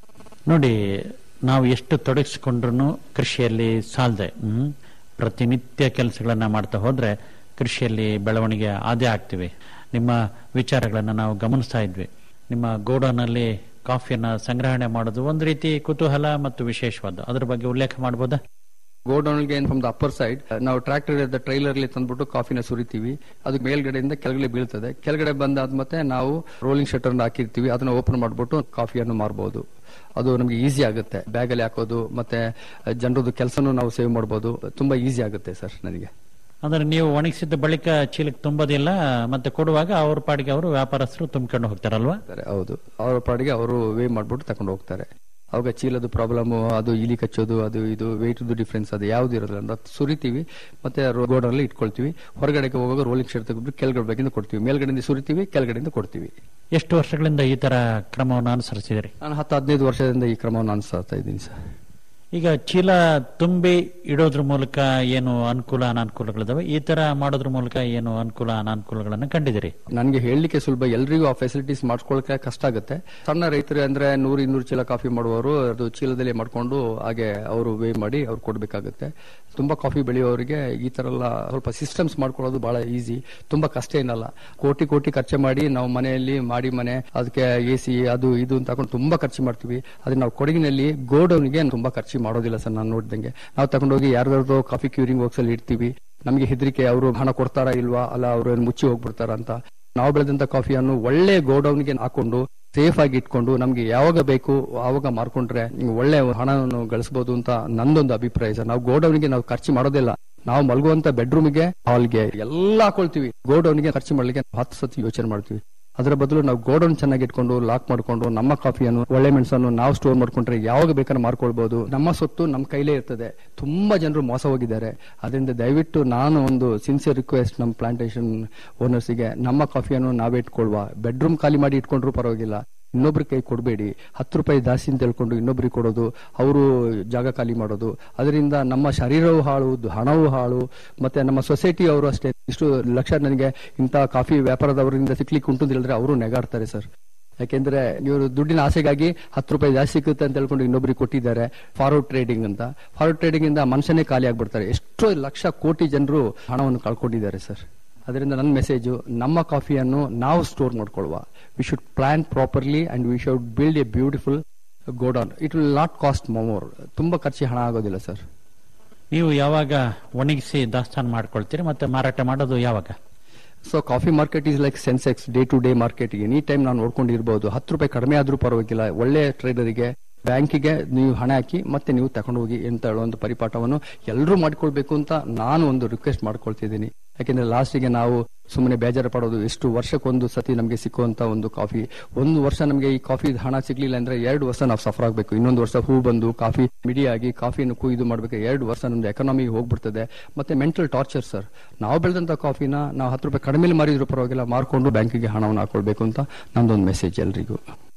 ನೋಡಿ ನಾವು ಎಷ್ಟು ತೊಡಗಿಸಿಕೊಂಡ್ರು ಕೃಷಿಯಲ್ಲಿ ಸಾಲದೆ ಹ್ಮ್ ಪ್ರತಿನಿತ್ಯ ಕೆಲಸಗಳನ್ನ ಮಾಡ್ತಾ ಹೋದ್ರೆ ಕೃಷಿಯಲ್ಲಿ ಬೆಳವಣಿಗೆ ಆದೇ ಆಗ್ತಿವಿ ನಿಮ್ಮ ವಿಚಾರಗಳನ್ನ ನಾವು ಗಮನಿಸ್ತಾ ಇದ್ವಿ ನಿಮ್ಮ ಗೋಡೌನಲ್ಲಿ ಕಾಫಿಯನ್ನ ಸಂಗ್ರಹಣೆ ಮಾಡೋದು ಒಂದು ರೀತಿ ಕುತೂಹಲ ಮತ್ತು ವಿಶೇಷವಾದ ಅದ್ರ ಬಗ್ಗೆ ಉಲ್ಲೇಖ ಮಾಡಬಹುದಾ ಗೋಡೌನ್ಗೆ ಫ್ರಮ್ ದ ಅಪ್ಪರ್ ಸೈಡ್ ನಾವು ಟ್ರಾಕ್ಟರ್ ಟ್ರೈಲರ್ ಅಲ್ಲಿ ತಂದ್ಬಿಟ್ಟು ಕಾಫಿನ ಸುರಿತೀವಿ ಅದು ಮೇಲ್ಗಡೆಯಿಂದ ಕೆಳಗಡೆ ಬೀಳ್ತದೆ ಕೆಳಗಡೆ ಬಂದಾದ ಮತ್ತೆ ನಾವು ರೋಲಿಂಗ್ ಶಟರ್ ಹಾಕಿರ್ತೀವಿ ಅದನ್ನ ಓಪನ್ ಮಾಡ್ಬಿಟ್ಟು ಕಾಫಿಯನ್ನು ಮಾರಬಹುದು ಅದು ನಮಗೆ ಈಸಿ ಆಗುತ್ತೆ ಬ್ಯಾಗ್ ಅಲ್ಲಿ ಹಾಕೋದು ಮತ್ತೆ ಜನರದ್ದು ಕೆಲಸನೂ ನಾವು ಸೇವ್ ಮಾಡಬಹುದು ತುಂಬಾ ಈಸಿ ಆಗುತ್ತೆ ಸರ್ ನನಗೆ ಅಂದ್ರೆ ನೀವು ಒಣಗಿಸಿದ ಬಳಿಕ ಚೀಲಕ್ಕೆ ತುಂಬೋದಿಲ್ಲ ಮತ್ತೆ ಕೊಡುವಾಗ ಅವ್ರ ಪಾಡಿಗೆ ಅವರು ವ್ಯಾಪಾರಸ್ಥರು ತುಂಬಿಕೊಂಡು ಹೋಗ್ತಾರಲ್ವಾ ಹೋಗ್ತಾರೆ. ಹೌದು ಅವರ ಪಾಡಿಗೆ ಅವರು ವೇ ಮಾಡ್ಬಿಟ್ಟು ತಕೊಂಡು ಹೋಗ್ತಾರೆ ಅವಾಗ ಚೀಲದ ಪ್ರಾಬ್ಲಮ್ ಅದು ಇಲಿ ಕಚ್ಚೋದು ಅದು ಇದು ವೆಯ್ಟ್ ಡಿಫ್ರೆನ್ಸ್ ಅದು ಯಾವ್ದು ಇರೋದಿಲ್ಲ ಅಂತ ಸುರಿತೀವಿ ಮತ್ತೆ ಗೋಡಲ್ಲಿ ಇಟ್ಕೊಳ್ತೀವಿ ಹೊರಗಡೆಗೆ ಹೋಗುವಾಗ ರೋಲಿಂಗ್ ಶರ್ಟ್ ತೆಗೆದ್ಬಿಟ್ಟು ಕೆಳಗಡೆ ಬೇಕಿಂದ ಕೊಡ್ತೀವಿ ಮೇಲ್ಗಡೆಯಿಂದ ಸುರಿತೀವಿ ಕೆಳಗಡೆಯಿಂದ ಕೊಡ್ತೀವಿ ಎಷ್ಟು ವರ್ಷಗಳಿಂದ ಈ ತರ ಕ್ರಮವನ್ನು ಅನುಸರಿಸಿದಿರಿ ನಾನು ಹತ್ತು ಹದಿನೈದು ವರ್ಷದಿಂದ ಈ ಕ್ರಮವನ್ನು ಅನುಸರಿಸ್ತಾ ಇದ್ದೀನಿ ಸರ್ ಈಗ ಚೀಲ ತುಂಬಿ ಇಡೋದ್ರ ಮೂಲಕ ಏನು ಅನುಕೂಲ ಅನಾನುಕೂಲಗಳಿದಾವೆ ಈ ತರ ಮಾಡೋದ್ರ ಮೂಲಕ ಏನು ಅನುಕೂಲ ಅನಾನುಕೂಲಗಳನ್ನ ಕಂಡಿದ್ದೀರಿ ನನಗೆ ಹೇಳಲಿಕ್ಕೆ ಸುಲಭ ಎಲ್ರಿಗೂ ಆ ಫೆಸಿಲಿಟೀಸ್ ಮಾಡ್ಕೊಳಕ್ಕೆ ಕಷ್ಟ ಆಗುತ್ತೆ ಸಣ್ಣ ರೈತರು ಅಂದ್ರೆ ನೂರು ಇನ್ನೂರು ಚೀಲ ಕಾಫಿ ಮಾಡುವವರು ಅದು ಚೀಲದಲ್ಲಿ ಮಾಡ್ಕೊಂಡು ಹಾಗೆ ಅವರು ವೇ ಮಾಡಿ ಅವ್ರು ಕೊಡ್ಬೇಕಾಗುತ್ತೆ ತುಂಬಾ ಕಾಫಿ ಬೆಳೆಯೋರಿಗೆ ಈ ತರ ಎಲ್ಲ ಸ್ವಲ್ಪ ಸಿಸ್ಟಮ್ಸ್ ಮಾಡ್ಕೊಳ್ಳೋದು ಬಹಳ ಈಸಿ ತುಂಬಾ ಕಷ್ಟ ಏನಲ್ಲ ಕೋಟಿ ಕೋಟಿ ಖರ್ಚು ಮಾಡಿ ನಾವು ಮನೆಯಲ್ಲಿ ಮಾಡಿ ಮನೆ ಅದಕ್ಕೆ ಎ ಸಿ ಅದು ಇದು ಅಂತ ಹಾಕೊಂಡು ತುಂಬಾ ಖರ್ಚು ಮಾಡ್ತೀವಿ ಅದನ್ನ ನಾವು ಕೊಡಗಿನಲ್ಲಿ ಗೋಡೌನ್ಗೆ ತುಂಬಾ ಖರ್ಚು ಮಾಡೋದಿಲ್ಲ ಸರ್ ನಾನು ನೋಡಿದಂಗೆ ನಾವು ತಗೊಂಡೋಗಿ ಯಾರ್ದಾರ್ದೋ ಕಾಫಿ ಕ್ಯೂರಿಂಗ್ ವರ್ಕ್ಸ್ ಅಲ್ಲಿ ಇಡ್ತೀವಿ ನಮಗೆ ಹೆದರಿಕೆ ಅವರು ಹಣ ಕೊಡ್ತಾರಾ ಇಲ್ವಾ ಅಲ್ಲ ಅವರು ಏನು ಮುಚ್ಚಿ ಹೋಗ್ಬಿಡ್ತಾರ ಅಂತ ನಾವು ಬೆಳೆದಂತ ಕಾಫಿಯನ್ನು ಒಳ್ಳೆ ಗೋಡೌನ್ಗೆ ಹಾಕೊಂಡು ಸೇಫ್ ಆಗಿ ಇಟ್ಕೊಂಡು ನಮ್ಗೆ ಯಾವಾಗ ಬೇಕು ಆವಾಗ ಮಾರ್ಕೊಂಡ್ರೆ ನಿಮ್ಗೆ ಒಳ್ಳೆ ಹಣವನ್ನು ಗಳಿಸಬಹುದು ಅಂತ ನಂದೊಂದು ಅಭಿಪ್ರಾಯ ಸರ್ ನಾವು ಗೋಡೌನ್ಗೆ ನಾವು ಖರ್ಚು ಮಾಡೋದಿಲ್ಲ ನಾವು ಮಲಗುವಂತ ಬೆಡ್ರೂಮ್ಗೆ ಹಾಲ್ಗೆ ಎಲ್ಲ ಹಾಕೊಳ್ತೀವಿ ಗೋಡೌನ್ಗೆ ಖರ್ಚು ಮಾಡ್ಲಿಕ್ಕೆ ಹತ್ತು ಸತಿ ಯೋಚನೆ ಮಾಡ್ತೀವಿ ಅದರ ಬದಲು ನಾವು ಗೋಡೌನ್ ಚೆನ್ನಾಗಿ ಇಟ್ಕೊಂಡು ಲಾಕ್ ಮಾಡ್ಕೊಂಡು ನಮ್ಮ ಕಾಫಿಯನ್ನು ಒಳ್ಳೆ ಮೆಣಸನ್ನು ನಾವು ಸ್ಟೋರ್ ಮಾಡ್ಕೊಂಡ್ರೆ ಯಾವಾಗ ಬೇಕಾದ್ರೆ ಮಾರ್ಕೊಳ್ಬಹುದು ನಮ್ಮ ಸೊತ್ತು ನಮ್ಮ ಕೈಲೇ ಇರ್ತದೆ ತುಂಬಾ ಜನರು ಮೋಸ ಹೋಗಿದ್ದಾರೆ ಅದರಿಂದ ದಯವಿಟ್ಟು ನಾನು ಒಂದು ಸಿನ್ಸಿಯರ್ ರಿಕ್ವೆಸ್ಟ್ ನಮ್ಮ ಪ್ಲಾಂಟೇಶನ್ ಓನರ್ಸಿಗೆ ನಮ್ಮ ಕಾಫಿಯನ್ನು ನಾವೇ ಇಟ್ಕೊಳ್ವಾ ಬೆಡ್ರೂಮ್ ಖಾಲಿ ಮಾಡಿ ಇಟ್ಕೊಂಡ್ರು ಪರವಾಗಿಲ್ಲ ಇನ್ನೊಬ್ರ ಕೈ ಕೊಡಬೇಡಿ ಹತ್ತು ರೂಪಾಯಿ ಜಾಸ್ತಿ ಅಂತ ಹೇಳ್ಕೊಂಡು ಇನ್ನೊಬ್ರಿಗೆ ಕೊಡೋದು ಅವರು ಜಾಗ ಖಾಲಿ ಮಾಡೋದು ಅದರಿಂದ ನಮ್ಮ ಶರೀರವೂ ಹಾಳು ಹಣವೂ ಹಾಳು ಮತ್ತೆ ನಮ್ಮ ಸೊಸೈಟಿ ಅವರು ಅಷ್ಟೇ ಇಷ್ಟು ಲಕ್ಷ ನನಗೆ ಇಂಥ ಕಾಫಿ ವ್ಯಾಪಾರದವರಿಂದ ಸಿಕ್ಲಿಕ್ಕೆ ಉಂಟು ಅಂತ ಹೇಳಿದ್ರೆ ಅವರು ನೆಗಾಡ್ತಾರೆ ಸರ್ ಯಾಕೆಂದ್ರೆ ಇವರು ದುಡ್ಡಿನ ಆಸೆಗಾಗಿ ಹತ್ತು ರೂಪಾಯಿ ಜಾಸ್ತಿ ಸಿಗುತ್ತೆ ಅಂತ ಹೇಳ್ಕೊಂಡು ಇನ್ನೊಬ್ರಿಗೆ ಕೊಟ್ಟಿದ್ದಾರೆ ಫಾರ್ವರ್ಡ್ ಟ್ರೇಡಿಂಗ್ ಅಂತ ಫಾರ್ವರ್ಡ್ ಟ್ರೇಡಿಂಗ್ ಇಂದ ಮನುಷ್ಯನೇ ಖಾಲಿ ಆಗ್ಬಿಡ್ತಾರೆ ಎಷ್ಟೋ ಲಕ್ಷ ಕೋಟಿ ಜನರು ಹಣವನ್ನು ಕಳ್ಕೊಂಡಿದ್ದಾರೆ ಸರ್ ಅದರಿಂದ ನನ್ನ ಮೆಸೇಜು ನಮ್ಮ ಕಾಫಿಯನ್ನು ನಾವು ಸ್ಟೋರ್ ಮಾಡ್ಕೊಳ್ಳುವ we should plan properly and we should build a beautiful godown it will not cost more ತುಂಬಾ ಖರ್ಚು ಹಣ ಆಗೋದಿಲ್ಲ ಸರ್ ನೀವು ಯಾವಾಗ ಒಣಗಿಸಿ ದಾಸ್ತಾನು ಮಾಡ್ಕೊಳ್ತೀರಿ ಮತ್ತೆ ಮಾರಾಟ ಮಾಡೋದು ಯಾವಾಗ so coffee market is like Sensex day to day market any time ನಾನು ನೋಡ್ಕೊಂಡಿರ್ಬೋದು ಹತ್ತು ರೂಪಾಯಿ ಕಡಿಮೆ ಆದ್ರೂ ಪರವಾಗಿಲ್ಲ ಒಳ್ಳೆ ಟ್ರೇಡರಿಗೆ ಬ್ಯಾಂಕಿಗೆ ನೀವು ಹಣ ಹಾಕಿ ಮತ್ತೆ ನೀವು ತಗೊಂಡು ಹೋಗಿ ಅಂತ ಹೇಳುವಂತ ಪರಿಪಾಠವನ್ನು ಎಲ್ಲರೂ ಮಾಡ್ಕೊಳ್ಬೇಕು ಅಂತ ನಾನು ಒಂದು ರಿಕ್ವೆಸ್ಟ್ ಮಾಡ್ಕೊಳ್ತಿದ್ದೀನಿ ಯಾಕೆಂದ್ರೆ ಲಾಸ್ಟಿಗೆ ನಾವು ಸುಮ್ಮನೆ ಬೇಜಾರು ಪಡೋದು ಎಷ್ಟು ವರ್ಷಕ್ಕೊಂದು ಸತಿ ನಮಗೆ ಸಿಕ್ಕುವಂತ ಒಂದು ಕಾಫಿ ಒಂದು ವರ್ಷ ನಮಗೆ ಈ ಕಾಫಿ ಹಣ ಸಿಗ್ಲಿಲ್ಲ ಅಂದ್ರೆ ಎರಡು ವರ್ಷ ನಾವು ಸಫರ್ ಆಗಬೇಕು ಇನ್ನೊಂದು ವರ್ಷ ಹೂ ಬಂದು ಕಾಫಿ ಮಿಡಿ ಆಗಿ ಕಾಫಿಯನ್ನು ಕುಯ್ದು ಮಾಡ್ಬೇಕು ಎರಡು ವರ್ಷ ನಮ್ದು ಎಕನಾಮಿ ಹೋಗ್ಬಿಡ್ತದೆ ಮತ್ತೆ ಮೆಂಟಲ್ ಟಾರ್ಚರ್ ಸರ್ ನಾವು ಬೆಳೆದಂತ ಕಾಫಿನ ನಾವು ಹತ್ತು ರೂಪಾಯಿ ಕಡಿಮೆ ಮಾರಿದ್ರು ಪರವಾಗಿಲ್ಲ ಮಾರ್ಕೊಂಡು ಬ್ಯಾಂಕಿಗೆ ಹಣವನ್ನು ಹಾಕೊಳ್ಬೇಕು ಅಂತ ನಂದೊಂದು ಮೆಸೇಜ್ ಎಲ್ರಿಗೂ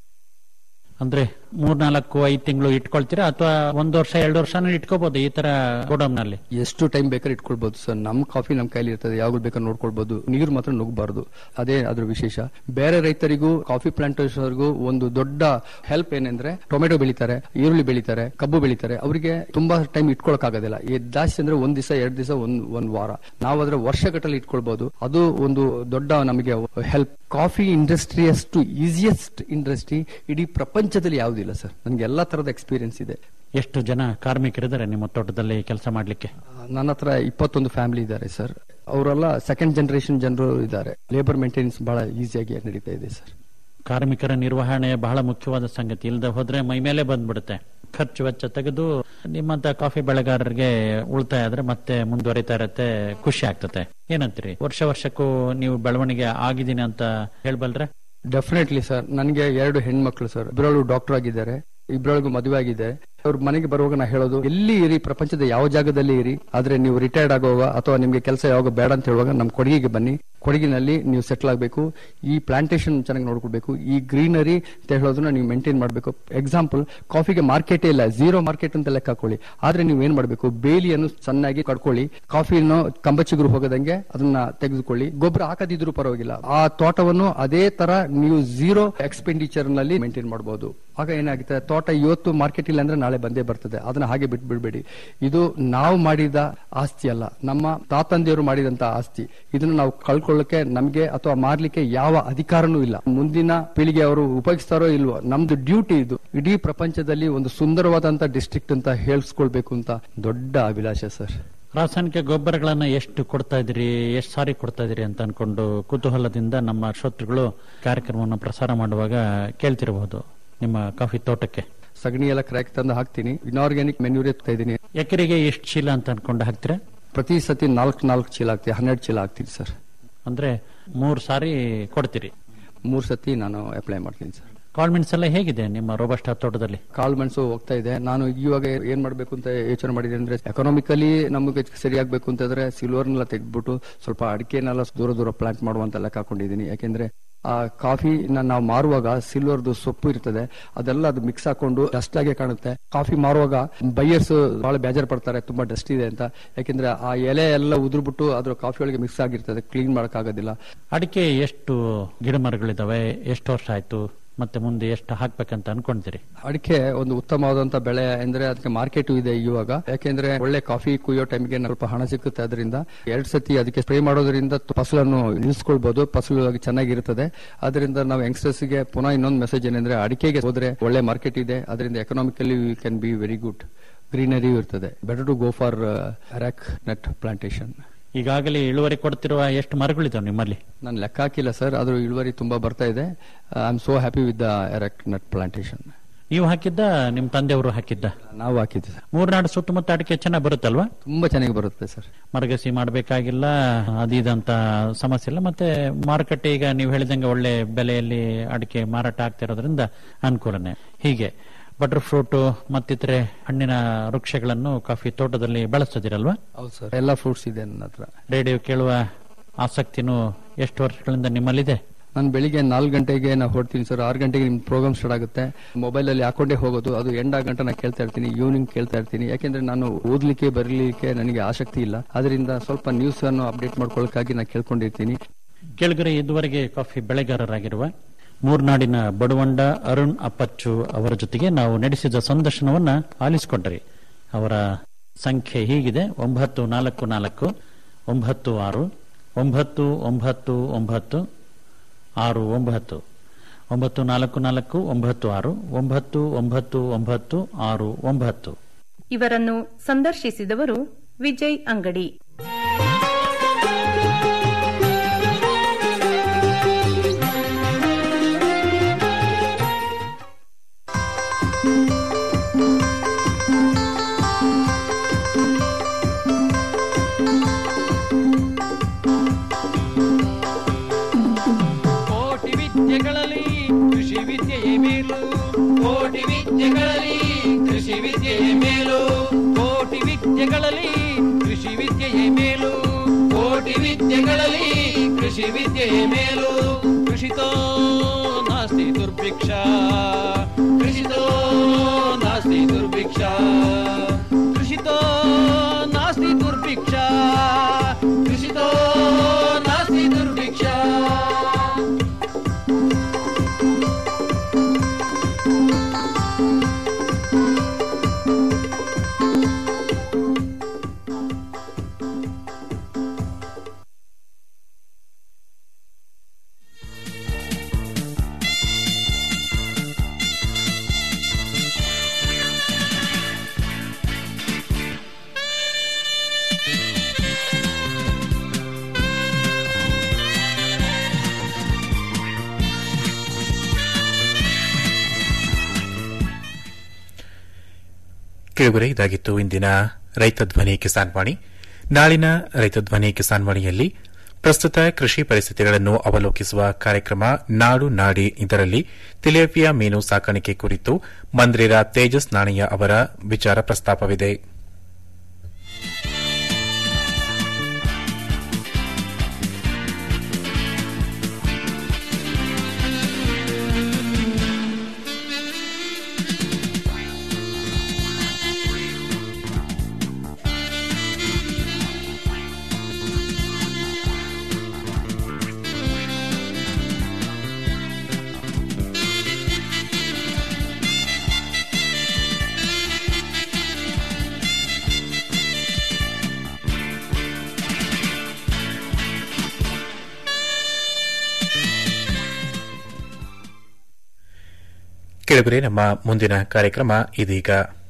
ಅಂದ್ರೆ ಮೂರ್ನಾಲ್ಕು ಐದು ತಿಂಗಳು ಇಟ್ಕೊಳ್ತೀರಾ ಅಥವಾ ಒಂದ್ ವರ್ಷ ಎರಡು ವರ್ಷನೂ ಇಟ್ಕೋಬಹುದು ಈ ತರ ಗೋಡೌನ್ ನಲ್ಲಿ ಎಷ್ಟು ಟೈಮ್ ಬೇಕಾದ್ರೆ ಇಟ್ಕೊಳ್ಬಹುದು ಸರ್ ನಮ್ ಕಾಫಿ ನಮ್ ಕೈಲಿ ಇರ್ತದೆ ಯಾವಾಗ ಬೇಕಾದ್ರೆ ನೋಡ್ಕೊಳ್ಬಹುದು ನೀರು ಮಾತ್ರ ನುಗ್ಗಬಾರ್ದು ಅದೇ ಅದ್ರ ವಿಶೇಷ ಬೇರೆ ರೈತರಿಗೂ ಕಾಫಿ ಪ್ಲಾಂಟರ್ಸ್ವರೆಗೂ ಒಂದು ದೊಡ್ಡ ಹೆಲ್ಪ್ ಏನಂದ್ರೆ ಟೊಮೆಟೊ ಬೆಳಿತಾರೆ ಈರುಳ್ಳಿ ಬೆಳಿತಾರೆ ಕಬ್ಬು ಬೆಳಿತಾರೆ ಅವರಿಗೆ ತುಂಬಾ ಟೈಮ್ ಇಟ್ಕೊಳಕ್ ಆಗೋದಿಲ್ಲ ಈ ಜಾಸ್ತಿ ಅಂದ್ರೆ ಒಂದ್ ದಿವಸ ಎರಡ್ ದಿವಸ ಒಂದ್ ಒಂದ್ ವಾರ ನಾವು ಅದ್ರ ವರ್ಷಗಟ್ಟಲೆ ಇಟ್ಕೊಳ್ಬಹುದು ಅದು ಒಂದು ದೊಡ್ಡ ನಮಗೆ ಹೆಲ್ಪ್ ಕಾಫಿ ಇಂಡಸ್ಟ್ರಿ ಅಷ್ಟು ಈಸಿಯೆಸ್ಟ್ ಇಂಡಸ್ಟ್ರಿ ಇಡೀ ಪ್ರಪಂಚದಲ್ಲಿ ಯಾವುದಿಲ್ಲ ಸರ್ ನನಗೆ ಎಲ್ಲಾ ತರದ ಎಕ್ಸ್ಪೀರಿಯನ್ಸ್ ಇದೆ ಎಷ್ಟು ಜನ ಕಾರ್ಮಿಕರಿದ್ದಾರೆ ನಿಮ್ಮ ತೋಟದಲ್ಲಿ ಕೆಲಸ ಮಾಡ್ಲಿಕ್ಕೆ ನನ್ನ ಹತ್ರ ಇಪ್ಪತ್ತೊಂದು ಫ್ಯಾಮಿಲಿ ಇದ್ದಾರೆ ಸರ್ ಅವರೆಲ್ಲ ಸೆಕೆಂಡ್ ಜನರೇಷನ್ ಜನರು ಇದ್ದಾರೆ ಲೇಬರ್ ಮೇಂಟೆನೆನ್ಸ್ ಬಹಳ ಈಸಿಯಾಗಿ ನಡೀತಾ ಇದೆ ಸರ್ ಕಾರ್ಮಿಕರ ನಿರ್ವಹಣೆ ಬಹಳ ಮುಖ್ಯವಾದ ಸಂಗತಿ ಇಲ್ಲದೆ ಹೋದ್ರೆ ಮೈ ಮೇಲೆ ಬಂದ್ಬಿಡುತ್ತೆ ಖರ್ಚು ವೆಚ್ಚ ತೆಗೆದು ನಿಮ್ಮಂತ ಕಾಫಿ ಬೆಳೆಗಾರರಿಗೆ ಉಳಿತಾಯ ಆದ್ರೆ ಮತ್ತೆ ಮುಂದುವರಿತಾ ಇರತ್ತೆ ಖುಷಿ ಆಗ್ತದೆ ಏನಂತೀರಿ ವರ್ಷ ವರ್ಷಕ್ಕೂ ನೀವು ಬೆಳವಣಿಗೆ ಆಗಿದ್ದೀನಿ ಅಂತ ಹೇಳ್ಬಲ್ರೆ ಡೆಫಿನೆಟ್ಲಿ ಸರ್ ನನಗೆ ಎರಡು ಹೆಣ್ಮಕ್ಳು ಸರ್ ಇಬ್ಬರಳು ಡಾಕ್ಟರ್ ಆಗಿದ್ದಾರೆ ಇಬ್ಬರೊಳಗೂ ಮದುವೆ ಆಗಿದೆ ಅವ್ರ ಮನೆಗೆ ಬರುವಾಗ ನಾ ಹೇಳೋದು ಎಲ್ಲಿ ಇರಿ ಪ್ರಪಂಚದ ಯಾವ ಜಾಗದಲ್ಲಿ ಇರಿ ಆದ್ರೆ ನೀವು ರಿಟೈರ್ಡ್ ಆಗುವಾಗ ಅಥವಾ ನಿಮ್ಗೆ ಕೆಲಸ ಯಾವಾಗ ಬೇಡ ಅಂತ ಹೇಳುವಾಗ ನಮ್ಮ ಕೊಡಗಿಗೆ ಬನ್ನಿ ಕೊಡಗಿನಲ್ಲಿ ನೀವು ಸೆಟ್ಲ್ ಆಗಬೇಕು ಈ ಪ್ಲಾಂಟೇಶನ್ ಚೆನ್ನಾಗಿ ನೋಡ್ಕೊಳ್ಬೇಕು ಈ ಗ್ರೀನರಿ ಅಂತ ಹೇಳೋದನ್ನ ನೀವು ಮೇಂಟೈನ್ ಮಾಡಬೇಕು ಎಕ್ಸಾಂಪಲ್ ಕಾಫಿಗೆ ಮಾರ್ಕೆಟೇ ಇಲ್ಲ ಝೀರೋ ಮಾರ್ಕೆಟ್ ಅಂತ ಲೆಕ್ಕ ಹಾಕೊಳ್ಳಿ ಆದ್ರೆ ನೀವು ಏನ್ ಮಾಡಬೇಕು ಬೇಲಿಯನ್ನು ಚೆನ್ನಾಗಿ ಕಡ್ಕೊಳ್ಳಿ ಕಾಫಿಯನ್ನು ಕಂಬಚಿಗುರು ಹೋಗದಂಗೆ ಅದನ್ನ ತೆಗೆದುಕೊಳ್ಳಿ ಗೊಬ್ಬರ ಹಾಕದಿದ್ರು ಪರವಾಗಿಲ್ಲ ಆ ತೋಟವನ್ನು ಅದೇ ತರ ನೀವು ಝೀರೋ ಎಕ್ಸ್ಪೆಂಡಿಚರ್ ನಲ್ಲಿ ಮೇಂಟೈನ್ ಮಾಡಬಹುದು ಆಗ ಏನಾಗುತ್ತೆ ತೋಟ ಇವತ್ತು ಮಾರ್ಕೆಟ್ ಇಲ್ಲ ಅಂದ್ರೆ ನಾಳೆ ಬಂದೇ ಬರ್ತದೆ ಅದನ್ನ ಹಾಗೆ ಬಿಟ್ಟು ಬಿಡಬೇಡಿ ಇದು ನಾವು ಮಾಡಿದ ಆಸ್ತಿ ಅಲ್ಲ ನಮ್ಮ ತಾತಂದಿಯವರು ಮಾಡಿದಂತ ಆಸ್ತಿ ಇದನ್ನು ನಾವು ಕಳ್ಕೊಳ್ಳಕ್ಕೆ ನಮ್ಗೆ ಅಥವಾ ಮಾರ್ಲಿಕ್ಕೆ ಯಾವ ಅಧಿಕಾರನೂ ಇಲ್ಲ ಮುಂದಿನ ಪೀಳಿಗೆ ಅವರು ಉಪಯೋಗಿಸ್ತಾರೋ ಇಲ್ವೋ ನಮ್ದು ಡ್ಯೂಟಿ ಇದು ಇಡೀ ಪ್ರಪಂಚದಲ್ಲಿ ಒಂದು ಸುಂದರವಾದಂತ ಡಿಸ್ಟ್ರಿಕ್ಟ್ ಅಂತ ಹೇಳ್ಸ್ಕೊಳ್ಬೇಕು ಅಂತ ದೊಡ್ಡ ಅಭಿಲಾಷ ಸರ್ ರಾಸಾಯನಿಕ ಗೊಬ್ಬರಗಳನ್ನ ಎಷ್ಟು ಕೊಡ್ತಾ ಇದ್ದೀರಿ ಎಷ್ಟು ಸಾರಿ ಕೊಡ್ತಾ ಇದ್ದೀರಿ ಅಂತ ಅನ್ಕೊಂಡು ಕುತೂಹಲದಿಂದ ನಮ್ಮ ಶ್ರೋತೃಗಳು ಕಾರ್ಯಕ್ರಮವನ್ನು ಪ್ರಸಾರ ಮಾಡುವಾಗ ಕೇಳ್ತಿರಬಹುದು ನಿಮ್ಮ ಕಾಫಿ ತೋಟಕ್ಕೆ ಸಗಣಿ ಎಲ್ಲ ಕ್ರ್ಯಾಕ್ ತಂದು ಹಾಕ್ತೀನಿ ಇನಾರ್ಗ್ಯಾನಿಕ್ ಮೆನ್ಯೂರ್ ಎತ್ತಾ ಇದೀನಿ ಎಕರೆಗೆ ಎಷ್ಟು ಚೀಲ ಅಂತ ಅನ್ಕೊಂಡು ಹಾಕ್ತೀರಾ ಪ್ರತಿ ಸತಿ ನಾಲ್ಕು ನಾಲ್ಕು ಚೀಲ ಹಾಕ್ತೀನಿ ಹನ್ನೆರಡು ಚೀಲ ಹಾಕ್ತೀನಿ ಸರ್ ಅಂದ್ರೆ ಮೂರ್ ಸಾರಿ ಕೊಡ್ತೀರಿ ಮೂರ್ ಸತಿ ನಾನು ಅಪ್ಲೈ ಮಾಡ್ತೀನಿ ಸರ್ ಕಾಳ್ಮೆಣ್ಸ್ ಎಲ್ಲ ಹೇಗಿದೆ ನಿಮ್ಮ ರೋಬಸ್ಟ ತೋಟದಲ್ಲಿ ಕಾಳು ಮೆಣಸು ಹೋಗ್ತಾ ಇದೆ ನಾನು ಇವಾಗ ಏನ್ ಮಾಡ್ಬೇಕು ಅಂತ ಯೋಚನೆ ಮಾಡಿದೆ ಅಂದ್ರೆ ಎಕನಾಮಿಕಲಿ ನಮಗೆ ಸರಿಯಾಗಬೇಕು ಅಂತಂದ್ರೆ ಸಿಲ್ವರ್ನೆಲ್ಲ ತೆಗೆದ್ಬಿಟ್ಟು ಸ್ವಲ್ಪ ಅಡಿಕೆನೆಲ್ಲ ದೂರ ದೂರ ಪ್ಲಾಂಟ್ ಮಾಡುವಂತ ಲೆಕ್ಕ ಹಾಕೊಂಡಿದ್ದೀನಿ ಯಾಕೆಂದ್ರೆ ಆ ಕಾಫಿ ನಾವು ಮಾರುವಾಗ ಸಿಲ್ವರ್ದು ಸೊಪ್ಪು ಇರ್ತದೆ ಅದೆಲ್ಲ ಅದು ಮಿಕ್ಸ್ ಹಾಕೊಂಡು ಡಸ್ಟ್ ಆಗಿ ಕಾಣುತ್ತೆ ಕಾಫಿ ಮಾರುವಾಗ ಬೈಯರ್ಸ್ ಬಹಳ ಬೇಜಾರು ಪಡ್ತಾರೆ ತುಂಬಾ ಡಸ್ಟ್ ಇದೆ ಅಂತ ಯಾಕೆಂದ್ರೆ ಆ ಎಲೆ ಎಲ್ಲ ಉದುರ್ಬಿಟ್ಟು ಅದ್ರ ಕಾಫಿ ಒಳಗೆ ಮಿಕ್ಸ್ ಆಗಿರ್ತದೆ ಕ್ಲೀನ್ ಮಾಡಕ್ ಆಗೋದಿಲ್ಲ ಅಡಿಕೆ ಎಷ್ಟು ಗಿಡ ಮರಗಳಿದಾವೆ ಎಷ್ಟು ವರ್ಷ ಆಯ್ತು ಮತ್ತೆ ಮುಂದೆ ಎಷ್ಟು ಹಾಕ್ಬೇಕಂತ ಅನ್ಕೊಂತೀರಿ ಅಡಿಕೆ ಒಂದು ಉತ್ತಮವಾದಂತ ಬೆಳೆ ಅಂದ್ರೆ ಅದಕ್ಕೆ ಮಾರ್ಕೆಟ್ ಇದೆ ಇವಾಗ ಯಾಕೆಂದ್ರೆ ಒಳ್ಳೆ ಕಾಫಿ ಕುಯ್ಯೋ ಟೈಮ್ಗೆ ಸ್ವಲ್ಪ ಹಣ ಸಿಕ್ಕುತ್ತೆ ಅದರಿಂದ ಎರಡ್ ಸತಿ ಅದಕ್ಕೆ ಸ್ಪ್ರೇ ಮಾಡೋದ್ರಿಂದ ಫಸಲನ್ನು ನಿಲ್ಲಿಸ್ಕೊಳ್ಬಹುದು ಫಸಲು ಚೆನ್ನಾಗಿರ್ತದೆ ಅದರಿಂದ ನಾವು ಯಂಗ್ಸ್ಟರ್ಸ್ ಗೆ ಪುನಃ ಇನ್ನೊಂದು ಮೆಸೇಜ್ ಏನಂದ್ರೆ ಅಡಿಕೆಗೆ ಹೋದ್ರೆ ಒಳ್ಳೆ ಮಾರ್ಕೆಟ್ ಇದೆ ಅದರಿಂದ economically we can be very good greenery ಇರ್ತದೆ better to go for areca nut plantation ಈಗಾಗಲೇ ಇಳುವರಿ ಕೊಡ್ತಿರುವ ಎಷ್ಟು ಮರಗಳಿದಾವೆ ನಿಮ್ಮಲ್ಲಿ ನಾನು ಲೆಕ್ಕ ಹಾಕಿಲ್ಲ ಸರ್ ಅದ್ರ ಇಳುವರಿ ತುಂಬಾ ಬರ್ತಾ ಇದೆ I am so happy with the areca nut plantation ನೀವು ಹಾಕಿದ್ದ ನಿಮ್ ತಂದೆಯವರು ಹಾಕಿದ್ದ ನಾವು ಹಾಕಿದ್ವಿ ಸರ್ ಮೂರ್ನಾಡು ಸುತ್ತಮುತ್ತ ಅಡಿಕೆ ಚೆನ್ನಾಗಿ ಬರುತ್ತಲ್ವಾ ತುಂಬಾ ಚೆನ್ನಾಗಿ ಬರುತ್ತೆ ಸರ್ ಮರಗಸಿ ಮಾಡಬೇಕಾಗಿಲ್ಲ ಅದಿದಂತ ಸಮಸ್ಯೆ ಇಲ್ಲ ಮತ್ತೆ ಮಾರುಕಟ್ಟೆ ಈಗ ನೀವು ಹೇಳಿದಂಗೆ ಒಳ್ಳೆ ಬೆಲೆಯಲ್ಲಿ ಅಡಿಕೆ ಮಾರಾಟ ಆಗ್ತಿರೋದ್ರಿಂದ ಅನುಕೂಲನೇ ಹೀಗೆ ಬಟರ್ ಫ್ರೂಟ್ ಮತ್ತಿತರೆ ಹಣ್ಣಿನ ವೃಕ್ಷಗಳನ್ನು ಕಾಫಿ ತೋಟದಲ್ಲಿ ಬೆಳೆಸ್ತದಿರಲ್ವಾ ಹೌದು ಸರ್ ಎಲ್ಲ ಫ್ರೂಟ್ಸ್ ಇದೆ ನನ್ನ ಹತ್ರ ರೇಡಿಯೋ ಕೇಳುವ ಆಸಕ್ತಿನೂ ಎಷ್ಟು ವರ್ಷಗಳಿಂದ ನಿಮ್ಮಲ್ಲಿದೆ ನಾನು ಬೆಳಿಗ್ಗೆ ನಾಲ್ಕು ಗಂಟೆಗೆ ನಾವು ಹೊಡ್ತೀನಿ ಸರ್ ಆರು ಗಂಟೆಗೆ ನಿಮ್ ಪ್ರೋಗ್ರಾಮ್ ಸ್ಟಾರ್ಟ್ ಆಗುತ್ತೆ ಮೊಬೈಲ್ ಅಲ್ಲಿ ಹಾಕೊಂಡೇ ಹೋಗೋದು ಅದು ಎಂಡ್ ಗಂಟೆ ನಾನು ಕೇಳ್ತಾ ಇರ್ತೀನಿ ಈವ್ನಿಂಗ್ ಕೇಳ್ತಾ ಇರ್ತೀನಿ ಯಾಕೆಂದ್ರೆ ನಾನು ಓದ್ಲಿಕ್ಕೆ ಬರಲಿಕ್ಕೆ ನನಗೆ ಆಸಕ್ತಿ ಇಲ್ಲ ಅದರಿಂದ ಸ್ವಲ್ಪ ನ್ಯೂಸ್ ಅನ್ನು ಅಪ್ಡೇಟ್ ಮಾಡ್ಕೊಳ್ಳೋಕ್ಕಾಗಿ ನಾನು ಕೇಳ್ಕೊಂಡಿರ್ತೀನಿ ಕೆಳಗರೆ ಇದುವರೆಗೆ ಕಾಫಿ ಬೆಳೆಗಾರರಾಗಿರುವ ಮೂರ್ನಾಡಿನ ಬಡವಂಡ ಅರುಣ್ ಅಪ್ಪಚ್ಚು ಅವರ ಜೊತೆಗೆ ನಾವು ನಡೆಸಿದ ಸಂದರ್ಶನವನ್ನ ಆಲಿಸಿಕೊಂಡ್ರಿ ಅವರ ಸಂಖ್ಯೆ ಹೀಗಿದೆ ಒಂಬತ್ತು ನಾಲ್ಕು ನಾಲ್ಕು ಒಂಬತ್ತು ಆರು ಒಂಬತ್ತು ಒಂಬತ್ತು ಒಂಬತ್ತು ಆರು ಒಂಬತ್ತು ಒಂಬತ್ತು ನಾಲ್ಕು ನಾಲ್ಕು ಒಂಬತ್ತು ಆರು ಒಂಬತ್ತು ಒಂಬತ್ತು ಒಂಬತ್ತು ಆರು ಒಂಬತ್ತು ಇವರನ್ನು ಸಂದರ್ಶಿಸಿದವರು ವಿಜಯ್ ಅಂಗಡಿ ಕೋಟಿ ವಿದ್ಯೆಗಳಲ್ಲಿ ಕೃಷಿ ವಿದ್ಯೆಯೇ ಮೇಲು ಕೋಟಿ ವಿದ್ಯೆಗಳಲ್ಲಿ ಕೃಷಿ ವಿದ್ಯೆಯೇ ಮೇಲು ಕೋಟಿ ವಿದ್ಯೆಗಳಲ್ಲಿ ಕೃಷಿ ವಿದ್ಯೆಯೇ ಮೇಲು ಕೋಟಿ ವಿದ್ಯೆಗಳಲ್ಲಿ ಕೃಷಿ ವಿದ್ಯೆಯೇ ಮೇಲು ಕೃಷಿತೋ ನಾಸ್ತಿ ದುರ್ಭಿಕ್ಷ ಕೃಷಿತೋ ನಾಸ್ತಿ ದುರ್ಭಿಕ್ಷ ಕೃಷಿತೋ ನಾಸ್ತಿ ದುರ್ಭಿಕ್ಷ ಕೃಷಿತೋ ನಾಸ್ತಿ ದುರ್ಭಿಕ್ಷ ಕೇಳುಗರೆ ಇದಾಗಿತ್ತು ಇಂದಿನ ರೈತ ಧ್ವನಿ ಕಿಸಾನ್ ವಾಣಿ ನಾಳಿನ ರೈತ ಧ್ವನಿ ಕಿಸಾನ್ ವಾಣಿಯಲ್ಲಿ ಪ್ರಸ್ತುತ ಕೃಷಿ ಪರಿಸ್ಥಿತಿಗಳನ್ನು ಅವಲೋಕಿಸುವ ಕಾರ್ಯಕ್ರಮ ನಾಡು ನಾಡಿ ಇದರಲ್ಲಿ ತಿಲೇಪಿಯಾ ಮೀನು ಸಾಕಾಣಿಕೆ ಕುರಿತು ಮಂದ್ರಿರ ತೇಜಸ್ ನಾಣಯ್ಯ ಅವರ ವಿಚಾರ ಪ್ರಸ್ತಾಪವಿದೆ ಕೇಳುಗರೆ ನಮ್ಮ ಮುಂದಿನ ಕಾರ್ಯಕ್ರಮ ಇದೀಗ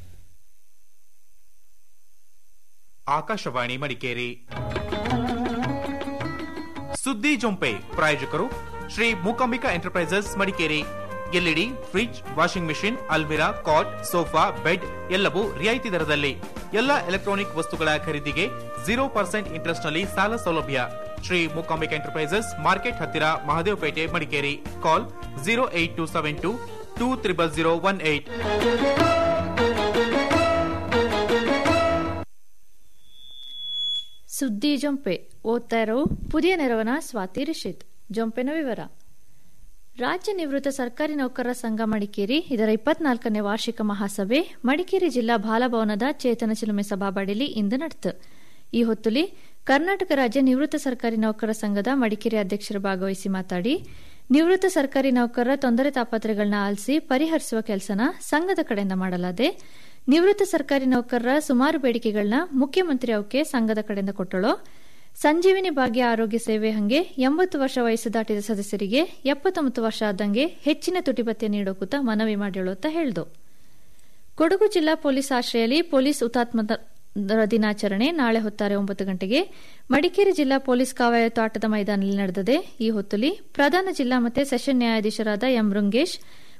ಆಕಾಶವಾಣಿ ಮಡಿಕೇರಿ ಸುದ್ದಿ ಜೊಂಪೆ ಪ್ರಾಯೋಜಕರು Shri Mookambika enterprises Madikeri LED fridge washing machine ಅಲ್ಮಿರಾ ಕಾಟ್ ಸೋಫಾ ಬೆಡ್ ಎಲ್ಲವೂ ರಿಯಾಯಿತಿ ದರದಲ್ಲಿ ಎಲ್ಲ ಎಲೆಕ್ಟ್ರಾನಿಕ್ ವಸ್ತುಗಳ ಖರೀದಿಗೆ ಜೀರೋ ಪರ್ಸೆಂಟ್ ಇಂಟ್ರೆಸ್ಟ್ ನಲ್ಲಿ ಸಾಲ ಸೌಲಭ್ಯ ಶ್ರೀ ಮೂಕಾಂಬಿಕಾ ಎಂಟರ್ಪ್ರೈಸಸ್ ಮಾರ್ಕೆಟ್ ಹತ್ತಿರ Mahadevapete Madikeri call zero eight two seven two two triple zero one eight ಸುದ್ದಿ ಜೊಂಪೆ ಓದ್ತಾ ಇರೋ ಪುದಿಯ ನೆರವನ ಸ್ವಾತಿ ರಿಷಿತ್ ಜೊಂಪೆನ ವಿವರ ರಾಜ್ಯ ನಿವೃತ್ತ ಸರ್ಕಾರಿ ನೌಕರರ ಸಂಘ ಮಡಿಕೇರಿ ಇದರ ಇಪ್ಪತ್ನಾಲ್ಕನೇ ವಾರ್ಷಿಕ ಮಹಾಸಭೆ ಮಡಿಕೇರಿ ಜಿಲ್ಲಾ ಬಾಲಭವನದ ಚೇತನ ಚಿಲುಮೆ ಸಭಾಬಡಿಲಿ ಇಂದು ನಡೆತು ಈ ಹೊತ್ತುಲಿ ಕರ್ನಾಟಕ ರಾಜ್ಯ ನಿವೃತ್ತ ಸರ್ಕಾರಿ ನೌಕರರ ಸಂಘದ ಮಡಿಕೇರಿ ಅಧ್ಯಕ್ಷರು ಭಾಗವಹಿಸಿ ಮಾತಾಡಿ ನಿವೃತ್ತ ಸರ್ಕಾರಿ ನೌಕರರ ತೊಂದರೆ ತಾಪತ್ರೆಗಳನ್ನ ಆಲಿಸಿ ಪರಿಹರಿಸುವ ಕೆಲಸನ ಸಂಘದ ಕಡೆಯಿಂದ ಮಾಡಲಾದೆ ನಿವೃತ್ತ ಸರ್ಕಾರಿ ನೌಕರರ ಸುಮಾರು ಬೇಡಿಕೆಗಳನ್ನ ಮುಖ್ಯಮಂತ್ರಿ ಅವಕ್ಕೆ ಸಂಘದ ಕಡೆಯಿಂದ ಕೊಟ್ಟಳು ಸಂಜೀವಿನಿ ಭಾಗ್ಯ ಆರೋಗ್ಯ ಸೇವೆ ಹಂಗೆ ಎಂಬತ್ತು ವರ್ಷ ವಯಸ್ಸು ದಾಟಿದ ಸದಸ್ಯರಿಗೆ ಎಪ್ಪತ್ತೊಂಬತ್ತು ವರ್ಷ ಆದಂಗೆ ಹೆಚ್ಚಿನ ತುಟಿಭತ್ಯೆ ನೀಡೋಕುತ ಮನವಿ ಮಾಡಿಳು ಅಂತ ಹೇಳ್ದು ಕೊಡಗು ಜಿಲ್ಲಾ ಪೊಲೀಸ್ ಆಶ್ರಯಲ್ಲಿ ಪೊಲೀಸ್ ಹುತಾತ್ಮ ದಿನಾಚರಣೆ ನಾಳೆ ಹೊತ್ತಾರೆ ಒಂಬತ್ತು ಗಂಟೆಗೆ ಮಡಿಕೇರಿ ಜಿಲ್ಲಾ ಪೊಲೀಸ್ ಕಾವಾಯತು ಆಟದ ಮೈದಾನದಲ್ಲಿ ನಡೆದಿದೆ ಈ ಹೊತ್ತಲ್ಲಿ ಪ್ರಧಾನ ಜಿಲ್ಲಾ ಮತ್ತೆ ಸೆಷನ್ ನ್ಯಾಯಾಧೀಶರಾದ ಎಂ ರುಂಗೇಶ್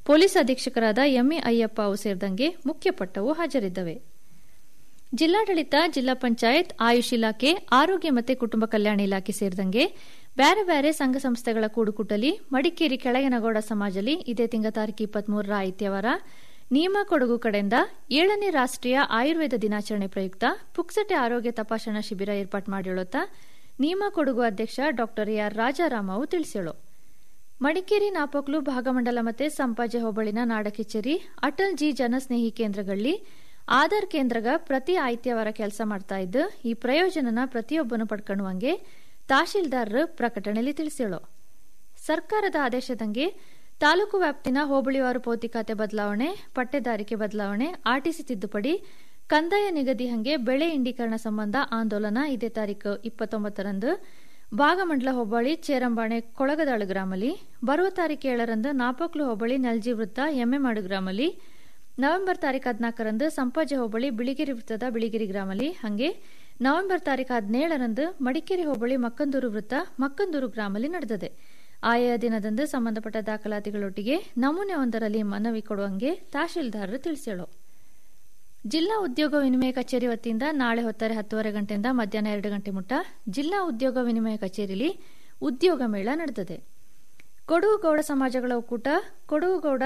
ಪೊಲೀಸ್ ಅಧೀಕ್ಷಕರಾದ ಎಂಎ ಅಯ್ಯಪ್ಪ ಅವು ಸೇರಿದಂಗೆ ಮುಖ್ಯ ಪಟ್ಟವು ಹಾಜರಿದ್ದವೆ ಜಿಲ್ಲಾಡಳಿತ ಜಿಲ್ಲಾ ಪಂಚಾಯತ್ ಆಯುಷ್ ಇಲಾಖೆ ಆರೋಗ್ಯ ಮತ್ತು ಕುಟುಂಬ ಕಲ್ಯಾಣ ಇಲಾಖೆ ಸೇರಿದಂಗೆ ಬ್ಯಾರೆ ಬ್ಯಾರೆ ಸಂಘ ಸಂಸ್ಥೆಗಳ ಕೂಡುಕುಟಲಿ ಮಡಿಕೇರಿ ಕೆಳಗಿನಗೌಡ ಸಮಾಜಲಿ ಇದೇ ತಿಂಗಳ ತಾರೀಕು ಇಪ್ಪತ್ಮೂರರ ಆದಿತ್ಯವಾರ ನಿಯಮ ಕೊಡಗು ಕಡೆಯಿಂದ ಏಳನೇ ರಾಷ್ಟ್ರೀಯ ಆಯುರ್ವೇದ ದಿನಾಚರಣೆ ಪ್ರಯುಕ್ತ ಪುಕ್ಸಟೆ ಆರೋಗ್ಯ ತಪಾಸಣಾ ಶಿಬಿರ ಏರ್ಪಾಟ್ ಮಾಡಿಳುತ್ತಾ ನಿಯಮ ಕೊಡಗು ಅಧ್ಯಕ್ಷ ಡಾ ಆರ್ ರಾಜಾರಾಮ್ ಅವು ತಿಳಿಸಿಳು ಮಡಿಕೇರಿ ನಾಪಕ್ಲು ಭಾಗಮಂಡಲ ಮತ್ತೆ ಸಂಪಾಜೆ ಹೋಬಳಿನ ನಾಡ ಕಚೇರಿ ಅಟಲ್ ಜಿ ಜನಸ್ನೇಹಿ ಕೇಂದ್ರಗಳಲ್ಲಿ ಆಧಾರ್ ಕೇಂದ್ರಗ ಪ್ರತಿ ಆಯ್ತ್ಯವಾರ ಕೆಲಸ ಮಾಡ್ತಾ ಇದ್ದು ಈ ಪ್ರಯೋಜನನ ಪ್ರತಿಯೊಬ್ಬನು ಪಡ್ಕೊಳ್ಳುವಂಗೆ ತಹಶೀಲ್ದಾರರು ಪ್ರಕಟಣೆಯಲ್ಲಿ ತಿಳಿಸಿಳು ಸರ್ಕಾರದ ಆದೇಶದಂಗೆ ತಾಲೂಕು ವ್ಯಾಪ್ತಿನ ಹೋಬಳಿವಾರು ಪೌತಿ ಖಾತೆ ಬದಲಾವಣೆ ಪಟ್ಟೆದಾರಿಕೆ ಬದಲಾವಣೆ ಆರ್ಟಿಸಿ ತಿದ್ದುಪಡಿ ಕಂದಾಯ ನಿಗದಿ ಹಂಗೆ ಬೆಳೆ ಇಂಡೀಕರಣ ಸಂಬಂಧ ಆಂದೋಲನ ಇದೇ ತಾರೀಕು ಇಪ್ಪತ್ತೊಂಬತ್ತರಂದು ಭಾಗಮಂಡಲ ಹೋಬಳಿ ಚೇರಂಬಾಣೆ ಕೊಳಗದಾಳು ಗ್ರಾಮಲಿ ಬರುವ ತಾರೀಕು ಏಳರಂದು ನಾಪಕ್ಲು ಹೋಬಳಿ ನಲ್ಜಿ ವೃತ್ತ ಎಮ್ಮೆಮಾಡು ಗ್ರಾಮಲಿ ನವೆಂಬರ್ ತಾರೀಕು ಹದಿನಾಲ್ಕರಂದು ಸಂಪಾಜೆ ಹೋಬಳಿ ಬಿಳಿಗಿರಿ ವೃತ್ತದ ಬಿಳಿಗಿರಿ ಗ್ರಾಮಲಿ ಹಂಗೆ ನವೆಂಬರ್ ತಾರೀಕು ಹದಿನೇಳರಂದು ಮಡಿಕೇರಿ ಹೋಬಳಿ ಮಕ್ಕಂದೂರು ವೃತ್ತ ಮಕ್ಕಂದೂರು ಗ್ರಾಮಲಿ ನಡೆದಿದೆ ಆಯಾ ದಿನದಂದು ಸಂಬಂಧಪಟ್ಟ ದಾಖಲಾತಿಗಳೊಟ್ಟಿಗೆ ನಮೂನೆ ಒಂದರಲ್ಲಿ ಮನವಿ ಕೊಡುವಂಗೆ ತಹಶೀಲ್ದಾರರು ತಿಳಿಸಿಳು ಜಿಲ್ಲಾ ಉದ್ಯೋಗ ವಿನಿಮಯ ಕಚೇರಿ ವತಿಯಿಂದ ನಾಳೆ ಹೊತ್ತಾರೆ ಹತ್ತುವರೆ ಗಂಟೆಯಿಂದ ಮಧ್ಯಾಹ್ನ ಎರಡು ಗಂಟೆ ಮುಟ್ಟ ಜಿಲ್ಲಾ ಉದ್ಯೋಗ ವಿನಿಮಯ ಕಚೇರಿಯಲ್ಲಿ ಉದ್ಯೋಗ ಮೇಳ ನಡೆದಿದೆ ಕೊಡಗು ಗೌಡ ಸಮಾಜಗಳ ಒಕ್ಕೂಟ ಕೊಡಗು ಗೌಡ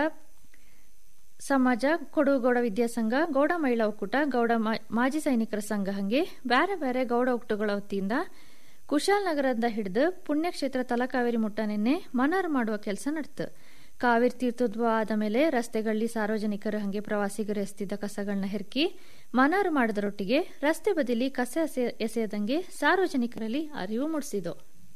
ಸಮಾಜ ಕೊಡಗು ಗೌಡ ವಿದ್ಯಾಸಂಘ ಗೌಡ ಮಹಿಳಾ ಒಕ್ಕೂಟ ಗೌಡ ಮಾಜಿ ಸೈನಿಕರ ಸಂಘ ಹಂಗೆ ಬೇರೆ ಬೇರೆ ಗೌಡ ಒಕ್ಕೂಟಗಳ ವತಿಯಿಂದ ಕುಶಾಲನಗರದಿಂದ ಹಿಡಿದು ಪುಣ್ಯಕ್ಷೇತ್ರ ತಲಕಾವೇರಿ ಮುಟ್ಟ ನಿನ್ನೆ ಮನಾರ್ ಮಾಡುವ ಕೆಲಸ ನಡೆತು ಕಾವೇರಿ ತೀರ್ಥೋದ್ಭವ ಆದ ಮೇಲೆ ರಸ್ತೆಗಳಲ್ಲಿ ಸಾರ್ವಜನಿಕರು ಹಂಗೆ ಪ್ರವಾಸಿಗರು ಎಸ್ತಿದ್ದ ಕಸಗಳನ್ನ ಹೆರ್ಕಿ ಮನಾರು ಮಾಡಿದರೊಟ್ಟಿಗೆ ರಸ್ತೆ ಬದಿಲಿ ಕಸ ಎಸೆಯದಂಗೆ ಸಾರ್ವಜನಿಕರಲ್ಲಿ ಅರಿವು ಮೂಡಿಸಿತು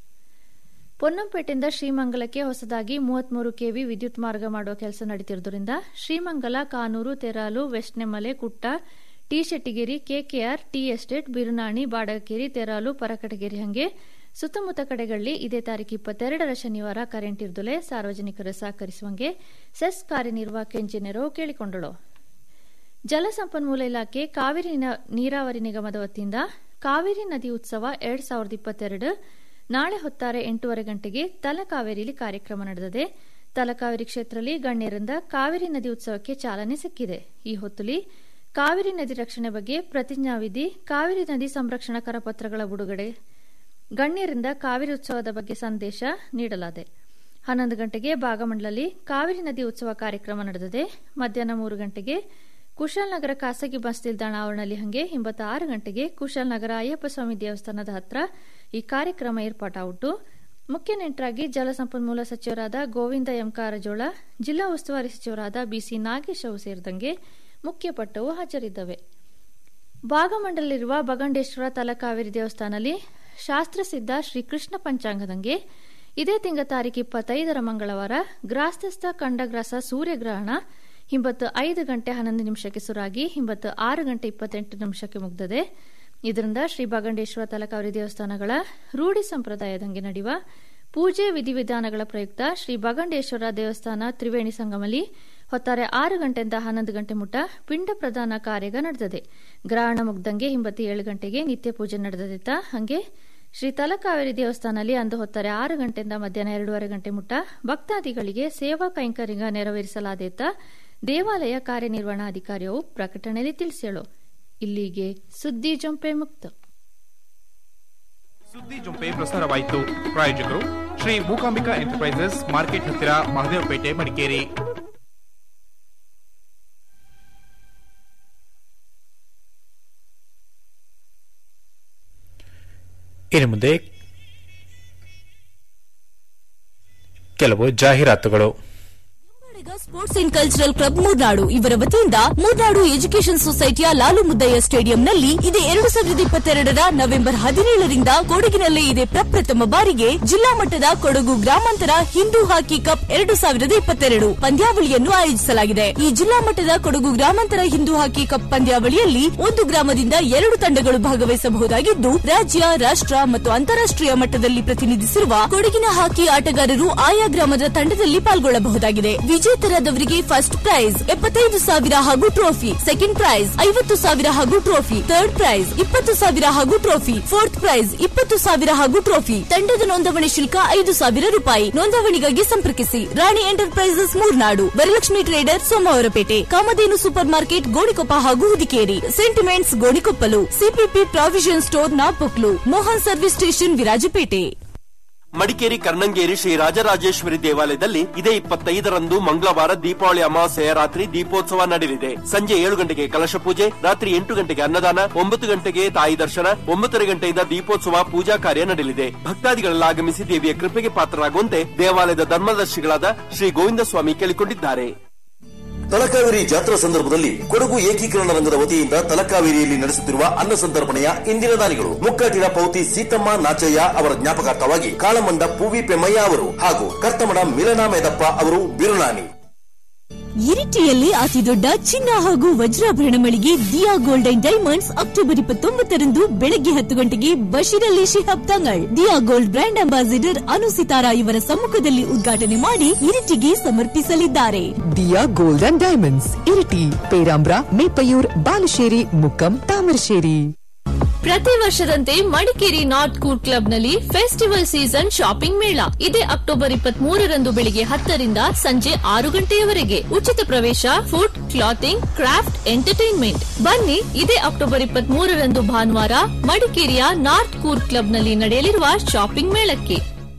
ಪೊನ್ನಂಪೇಟೆಯಿಂದ ಶ್ರೀಮಂಗಲಕ್ಕೆ ಹೊಸದಾಗಿ ಮೂವತ್ಮೂರು ಕೆವಿ ವಿದ್ಯುತ್ ಮಾರ್ಗ ಮಾಡುವ ಕೆಲಸ ನಡೆಯುತ್ತಿರುವುದರಿಂದ ಶ್ರೀಮಂಗಲ ಕಾನೂರು ತೆರಾಲು ವೆಸ್ಟ್ನೆಮಲೆ Kutta T Shettigeri KKR tea estate Birunani Badageri Teralu Parakatageri ಹಂಗೆ ಸುತ್ತಮುತ್ತ ಕಡೆಗಳಲ್ಲಿ ಇದೇ ತಾರೀಕು ಇಪ್ಪತ್ತೆರಡರ ಶನಿವಾರ ಕರೆಂಟ್ ಇರ್ದಲೆ ಸಾರ್ವಜನಿಕರು ಸಹಕರಿಸುವಂಗೆ ಸೆಸ್ ಕಾರ್ಯನಿರ್ವಾಹಕ ಇಂಜಿನಿಯರು ಕೇಳಿಕೊಂಡಳು ಜಲಸಂಪನ್ಮೂಲ ಇಲಾಖೆ ಕಾವೇರಿ ನೀರಾವರಿ ನಿಗಮದ ವತಿಯಿಂದ ಕಾವೇರಿ ನದಿ ಉತ್ಸವ ಎರಡ್ ಸಾವಿರದ ಇಪ್ಪತ್ತೆರಡು ನಾಳೆ ಹೊತ್ತಾರೆ ಎಂಟೂವರೆ ಗಂಟೆಗೆ ತಲಕಾವೇರಿಯಲ್ಲಿ ಕಾರ್ಯಕ್ರಮ ನಡೆದಿದೆ ತಲಕಾವೇರಿ ಕ್ಷೇತ್ರದಲ್ಲಿ ಗಣ್ಯರಿಂದ ಕಾವೇರಿ ನದಿ ಉತ್ಸವಕ್ಕೆ ಚಾಲನೆ ಸಿಕ್ಕಿದೆ ಈ ಹೊತ್ತಲಿ ಕಾವೇರಿ ನದಿ ರಕ್ಷಣೆ ಬಗ್ಗೆ ಪ್ರತಿಜ್ಞಾವಿಧಿ ಕಾವೇರಿ ನದಿ ಸಂರಕ್ಷಣಾ ಕರಪತ್ರಗಳ ಬಿಡುಗಡೆ ಗಣ್ಯರಿಂದ ಕಾವೇರಿ ಉತ್ಸವದ ಬಗ್ಗೆ ಸಂದೇಶ ನೀಡಲಾದೆ ಹನ್ನೊಂದು ಗಂಟೆಗೆ ಭಾಗಮಂಡಲಲ್ಲಿ ಕಾವೇರಿ ನದಿ ಉತ್ಸವ ಕಾರ್ಯಕ್ರಮ ನಡೆದಿದೆ ಮಧ್ಯಾಹ್ನ ಮೂರು ಗಂಟೆಗೆ ಕುಶಾಲನಗರ ಖಾಸಗಿ ಬಸ್ ನಿಲ್ದಾಣ ಆವರಣದಲ್ಲಿ ಹಂಗೆ ಆರು ಗಂಟೆಗೆ ಕುಶಾಲನಗರ ಅಯ್ಯಪ್ಪ ಸ್ವಾಮಿ ದೇವಸ್ಥಾನದ ಹತ್ರ ಈ ಕಾರ್ಯಕ್ರಮ ಏರ್ಪಾಟಾಗುಟ್ಟು ಮುಖ್ಯ ನೆಂಟರಾಗಿ ಜಲಸಂಪನ್ಮೂಲ ಸಚಿವರಾದ ಗೋವಿಂದ ಎಂ ಕಾರಜೋಳ ಜಿಲ್ಲಾ ಉಸ್ತುವಾರಿ ಸಚಿವರಾದ ಬಿಸಿ ನಾಗೇಶ್ ಅವು ಸೇರಿದಂಗೆ ಮುಖ್ಯ ಪಟ್ಟವು ಹಾಜರಿದ್ದವೆ ಭಾಗಮಂಡಲಿರುವ ಬಗಂಡೇಶ್ವರ ತಲಕಾವೇರಿ ದೇವಸ್ಥಾನದಲ್ಲಿ ಶಾಸ್ತ್ರಸಿದ್ಧ ಶ್ರೀಕೃಷ್ಣ ಪಂಚಾಂಗದಂಗೆ ಇದೇ ತಿಂಗ ತಾರೀಕು ಇಪ್ಪತ್ತೈದರ ಮಂಗಳವಾರ ಗ್ರಾಸ್ತಸ್ಥ ಖಂಡಗ್ರಾಸ ಸೂರ್ಯಗ್ರಹಣ ಹಿಂಬತ್ತು ಐದು ಗಂಟೆ ಹನ್ನೊಂದು ನಿಮಿಷಕ್ಕೆ ಸುರಾಗಿ ಹಿಂಬತ್ತು ಆರು ಗಂಟೆ ಇಪ್ಪತ್ತೆಂಟು ನಿಮಿಷಕ್ಕೆ ಮುಗ್ದದೆ ಇದರಿಂದ ಶ್ರೀ ಬಗಂಡೇಶ್ವರ ತಲಕಾವರಿ ದೇವಸ್ಥಾನಗಳ ರೂಢಿ ಸಂಪ್ರದಾಯದಂಗೆ ನಡೆಯುವ ಪೂಜೆ ವಿಧಿವಿಧಾನಗಳ ಪ್ರಯುಕ್ತ ಶ್ರೀ ಬಗಂಡೇಶ್ವರ ದೇವಸ್ಥಾನ ತ್ರಿವೇಣಿ ಸಂಗಮಲಿ ಹೊತ್ತಾರೆ ಆರು ಗಂಟೆಯಿಂದ ಹನ್ನೊಂದು ಗಂಟೆ ಮುಟ್ಟ ಪಿಂಡ ಪ್ರದಾನ ಕಾರ್ಯಗ ನಡೆದಿದೆ ಗ್ರಹಣ ಮುಗ್ದಂಗೆ ಹಿಂಬತ್ತಿ ಏಳು ಗಂಟೆಗೆ ನಿತ್ಯ ಪೂಜೆ ನಡೆದಿತ್ತ ಹಂಗೆ ಶ್ರೀ ತಲಕಾವೇರಿ ದೇವಸ್ಥಾನದಲ್ಲಿ ಅಂದು ಹೊತ್ತಾರೆ ಆರು ಗಂಟೆಯಿಂದ ಮಧ್ಯಾಹ್ನ ಎರಡೂವರೆ ಗಂಟೆ ಮುಟ್ಟ ಭಕ್ತಾದಿಗಳಿಗೆ ಸೇವಾ ಕೈಂಕರ್ಯ ನೆರವೇರಿಸಲಾದೇತ ದೇವಾಲಯ ಕಾರ್ಯನಿರ್ವಹಣಾಧಿಕಾರಿಯು ಪ್ರಕಟಣೆಯಲ್ಲಿ ತಿಳಿಸೇಳು ಇಲ್ಲಿಗೆ ಸುದ್ದಿ ಜೊಂಪೆ ಮುಕ್ತ ಸುದ್ದಿ ಜೊಂಪೆ ಪ್ರಸಾರವಾಯಿತು ಪ್ರಾಯೋಜಕರು ಶ್ರೀ ಮೂಕಾಂಬಿಕಾ ಎಂಟರ್ಪ್ರೈಸಸ್ ಮಾರ್ಕೆಟ್ ಹತ್ತಿರ ಮಹದೇವಪೇಟೆ ಮಡಿಕೇರಿ ಇನ್ನು ಮುಂದೆ ಕೆಲವು ಜಾಹೀರಾತುಗಳು sports and cultural club Murnad ಇವರ ವತಿಯಿಂದ ಮೂರ್ನಾಡು ಎಜುಕೇಷನ್ ಸೊಸೈಟಿಯ ಲಾಲು ಮುದ್ದಯ್ಯ ಸ್ಟೇಡಿಯಂನಲ್ಲಿ ಇದೇ ಎರಡು ಸಾವಿರದ ಇಪ್ಪತ್ತೆರಡರ ನವೆಂಬರ್ ಹದಿನೇಳರಿಂದ ಕೊಡಗಿನಲ್ಲೇ ಇದೆ ಪ್ರಪ್ರಥಮ ಬಾರಿಗೆ ಜಿಲ್ಲಾ ಮಟ್ಟದ ಕೊಡಗು ಗ್ರಾಮಾಂತರ ಹಿಂದೂ ಹಾಕಿ ಕಪ್ ಎರಡು ಸಾವಿರದ ಇಪ್ಪತ್ತೆರಡು ಪಂದ್ಯಾವಳಿಯನ್ನು ಆಯೋಜಿಸಲಾಗಿದೆ ಈ ಜಿಲ್ಲಾ ಮಟ್ಟದ ಕೊಡಗು ಗ್ರಾಮಾಂತರ ಹಿಂದೂ ಹಾಕಿ ಕಪ್ ಪಂದ್ಯಾವಳಿಯಲ್ಲಿ ಒಂದು ಗ್ರಾಮದಿಂದ ಎರಡು ತಂಡಗಳು ಭಾಗವಹಿಸಬಹುದಾಗಿದ್ದು ರಾಜ್ಯ ರಾಷ್ಟ್ರ ಮತ್ತು ಅಂತಾರಾಷ್ಟ್ರೀಯ ಮಟ್ಟದಲ್ಲಿ ಪ್ರತಿನಿಧಿಸಿರುವ ಕೊಡಗಿನ ಹಾಕಿ ಆಟಗಾರರು ಆಯಾ ಗ್ರಾಮದ ತಂಡದಲ್ಲಿ ಪಾಲ್ಗೊಳ್ಳಬಹುದಾಗಿದೆ ವಿಜೇತ ವಿಜೇತರಾದವರಿಗೆ ಫಸ್ಟ್ ಪ್ರೈಸ್ ಎಪ್ಪತ್ತೈದು ಸಾವಿರ ಹಾಗೂ ಟ್ರೋಫಿ ಸೆಕೆಂಡ್ ಪ್ರೈಸ್ ಐವತ್ತು ಸಾವಿರ ಹಾಗೂ ಟ್ರೋಫಿ ಥರ್ಡ್ ಪ್ರೈಸ್ ಇಪ್ಪತ್ತು ಸಾವಿರ ಹಾಗೂ ಟ್ರೋಫಿ ಫೋರ್ತ್ ಪ್ರೈಸ್ ಇಪ್ಪತ್ತು ಸಾವಿರ ಹಾಗೂ ಟ್ರೋಫಿ ತಂಡದ ನೋಂದಣಿ ಶುಲ್ಕ ಐದು ಸಾವಿರ ರೂಪಾಯಿ ನೋಂದಣಿಗಾಗಿ ಸಂಪರ್ಕಿಸಿ Rani enterprises Murnad Varalakshmi trader Somwarpet Kamadhenu supermarket Gonikoppa ಹಾಗೂ Hudikeri sentiments Gonikoppal CPP provision store Napoklu Mohan service station Virajpet Madikeri Karnangeri Shri Rajarajeshwari ದೇವಾಲಯದಲ್ಲಿ ಇದೇ ಇಪ್ಪತ್ತೈದರಂದು ಮಂಗಳವಾರ ದೀಪಾವಳಿ ಅಮಾವಾಸ್ಯೆಯ ರಾತ್ರಿ ದೀಪೋತ್ಸವ ನಡೆಯಲಿದೆ ಸಂಜೆ ಏಳು ಗಂಟೆಗೆ ಕಲಶ ಪೂಜೆ ರಾತ್ರಿ ಎಂಟು ಗಂಟೆಗೆ ಅನ್ನದಾನ ಒಂಬತ್ತು ಗಂಟೆಗೆ ತಾಯಿ ದರ್ಶನ ಒಂಬತ್ತரை ಗಂಟೆಯಿಂದ ದೀಪೋತ್ಸವ ಪೂಜಾ ಕಾರ್ಯ ನಡೆಯಲಿದೆ ಭಕ್ತಾದಿಗಳೆಲ್ಲ ಆಗಮಿಸಿ ದೇವಿಯ ಕೃಪೆಗೆ ಪಾತ್ರರಾಗುವಂತೆ ದೇವಾಲಯದ ಧರ್ಮದರ್ಶಿಗಳಾದ ಶ್ರೀ ಗೋವಿಂದ ಸ್ವಾಮಿ ಕೇಳಿಕೊಂಡಿದ್ದಾರೆ ತಲಕಾವೇರಿ ಜಾತ್ರಾ ಸಂದರ್ಭದಲ್ಲಿ ಕೊಡಗು ಏಕೀಕರಣ ರಂಗದ ವತಿಯಿಂದ ತಲಕಾವೇರಿಯಲ್ಲಿ ನಡೆಸುತ್ತಿರುವ ಅನ್ನ ಸಂತರ್ಪಣೆಯ ಇಂದಿನ ದಾನಿಗಳು ಮುಕ್ಕಾಟಿರ ಪೌತಿ ಸೀತಮ್ಮ ನಾಚಯ್ಯ ಅವರ ಜ್ಞಾಪಕಾರ್ಥವಾಗಿ ಕಾಳಮಂಡ ಪೂವಿ ಪೆಮ್ಮಯ್ಯ ಅವರು ಹಾಗೂ ಕರ್ತಮಡ ಮಿಲನಾ ಮೇದಪ್ಪ ಅವರು ಬಿರುನಾನಿ ಇರಿಟಿಯಲ್ಲಿ ಅತಿ ದೊಡ್ಡ ಚಿನ್ನ ಹಾಗೂ ವಜ್ರಾಭರಣ ಮಳಿಗೆ ದಿಯಾ ಗೋಲ್ಡನ್ ಡೈಮಂಡ್ಸ್ ಅಕ್ಟೋಬರ್ ಇಪ್ಪತ್ತೊಂಬತ್ತರಂದು ಬೆಳಗ್ಗೆ ಹತ್ತು ಗಂಟೆಗೆ Basheerali Shihab Thangal Diya gold brand ambassador Anu Sithara ಇವರ ಸಮ್ಮುಖದಲ್ಲಿ ಉದ್ಘಾಟನೆ ಮಾಡಿ ಇರಿಟಿಗೆ ಸಮರ್ಪಿಸಲಿದ್ದಾರೆ Diya gold and diamonds Iritty Perambra Meppayur Balussery Mukkam Thamarassery ಪ್ರತಿ ವರ್ಷದಂತೆ ಮಡಿಕೇರಿ ನಾರ್ತ್ ಕೂರ್ಗ್ ಕ್ಲಬ್ನಲ್ಲಿ ಫೆಸ್ಟಿವಲ್ ಸೀಸನ್ ಶಾಪಿಂಗ್ ಮೇಳ ಇದೇ ಅಕ್ಟೋಬರ್ ಇಪ್ಪತ್ತ್ ಮೂರರಂದು ಬೆಳಿಗ್ಗೆ ಹತ್ತರಿಂದ ಸಂಜೆ ಆರು ಗಂಟೆಯವರೆಗೆ ಉಚಿತ ಪ್ರವೇಶ ಫುಡ್ ಕ್ಲಾತಿಂಗ್ ಕ್ರಾಫ್ಟ್ ಎಂಟರ್ಟೈನ್ಮೆಂಟ್ ಬನ್ನಿ ಇದೇ ಅಕ್ಟೋಬರ್ ಇಪ್ಪತ್ತ್ ಮೂರರಂದು ಭಾನುವಾರ ಮಡಿಕೇರಿಯ ನಾರ್ತ್ ಕೂರ್ಗ್ ಕ್ಲಬ್ನಲ್ಲಿ ನಡೆಯಲಿರುವ ಶಾಪಿಂಗ್ ಮೇಳಕ್ಕೆ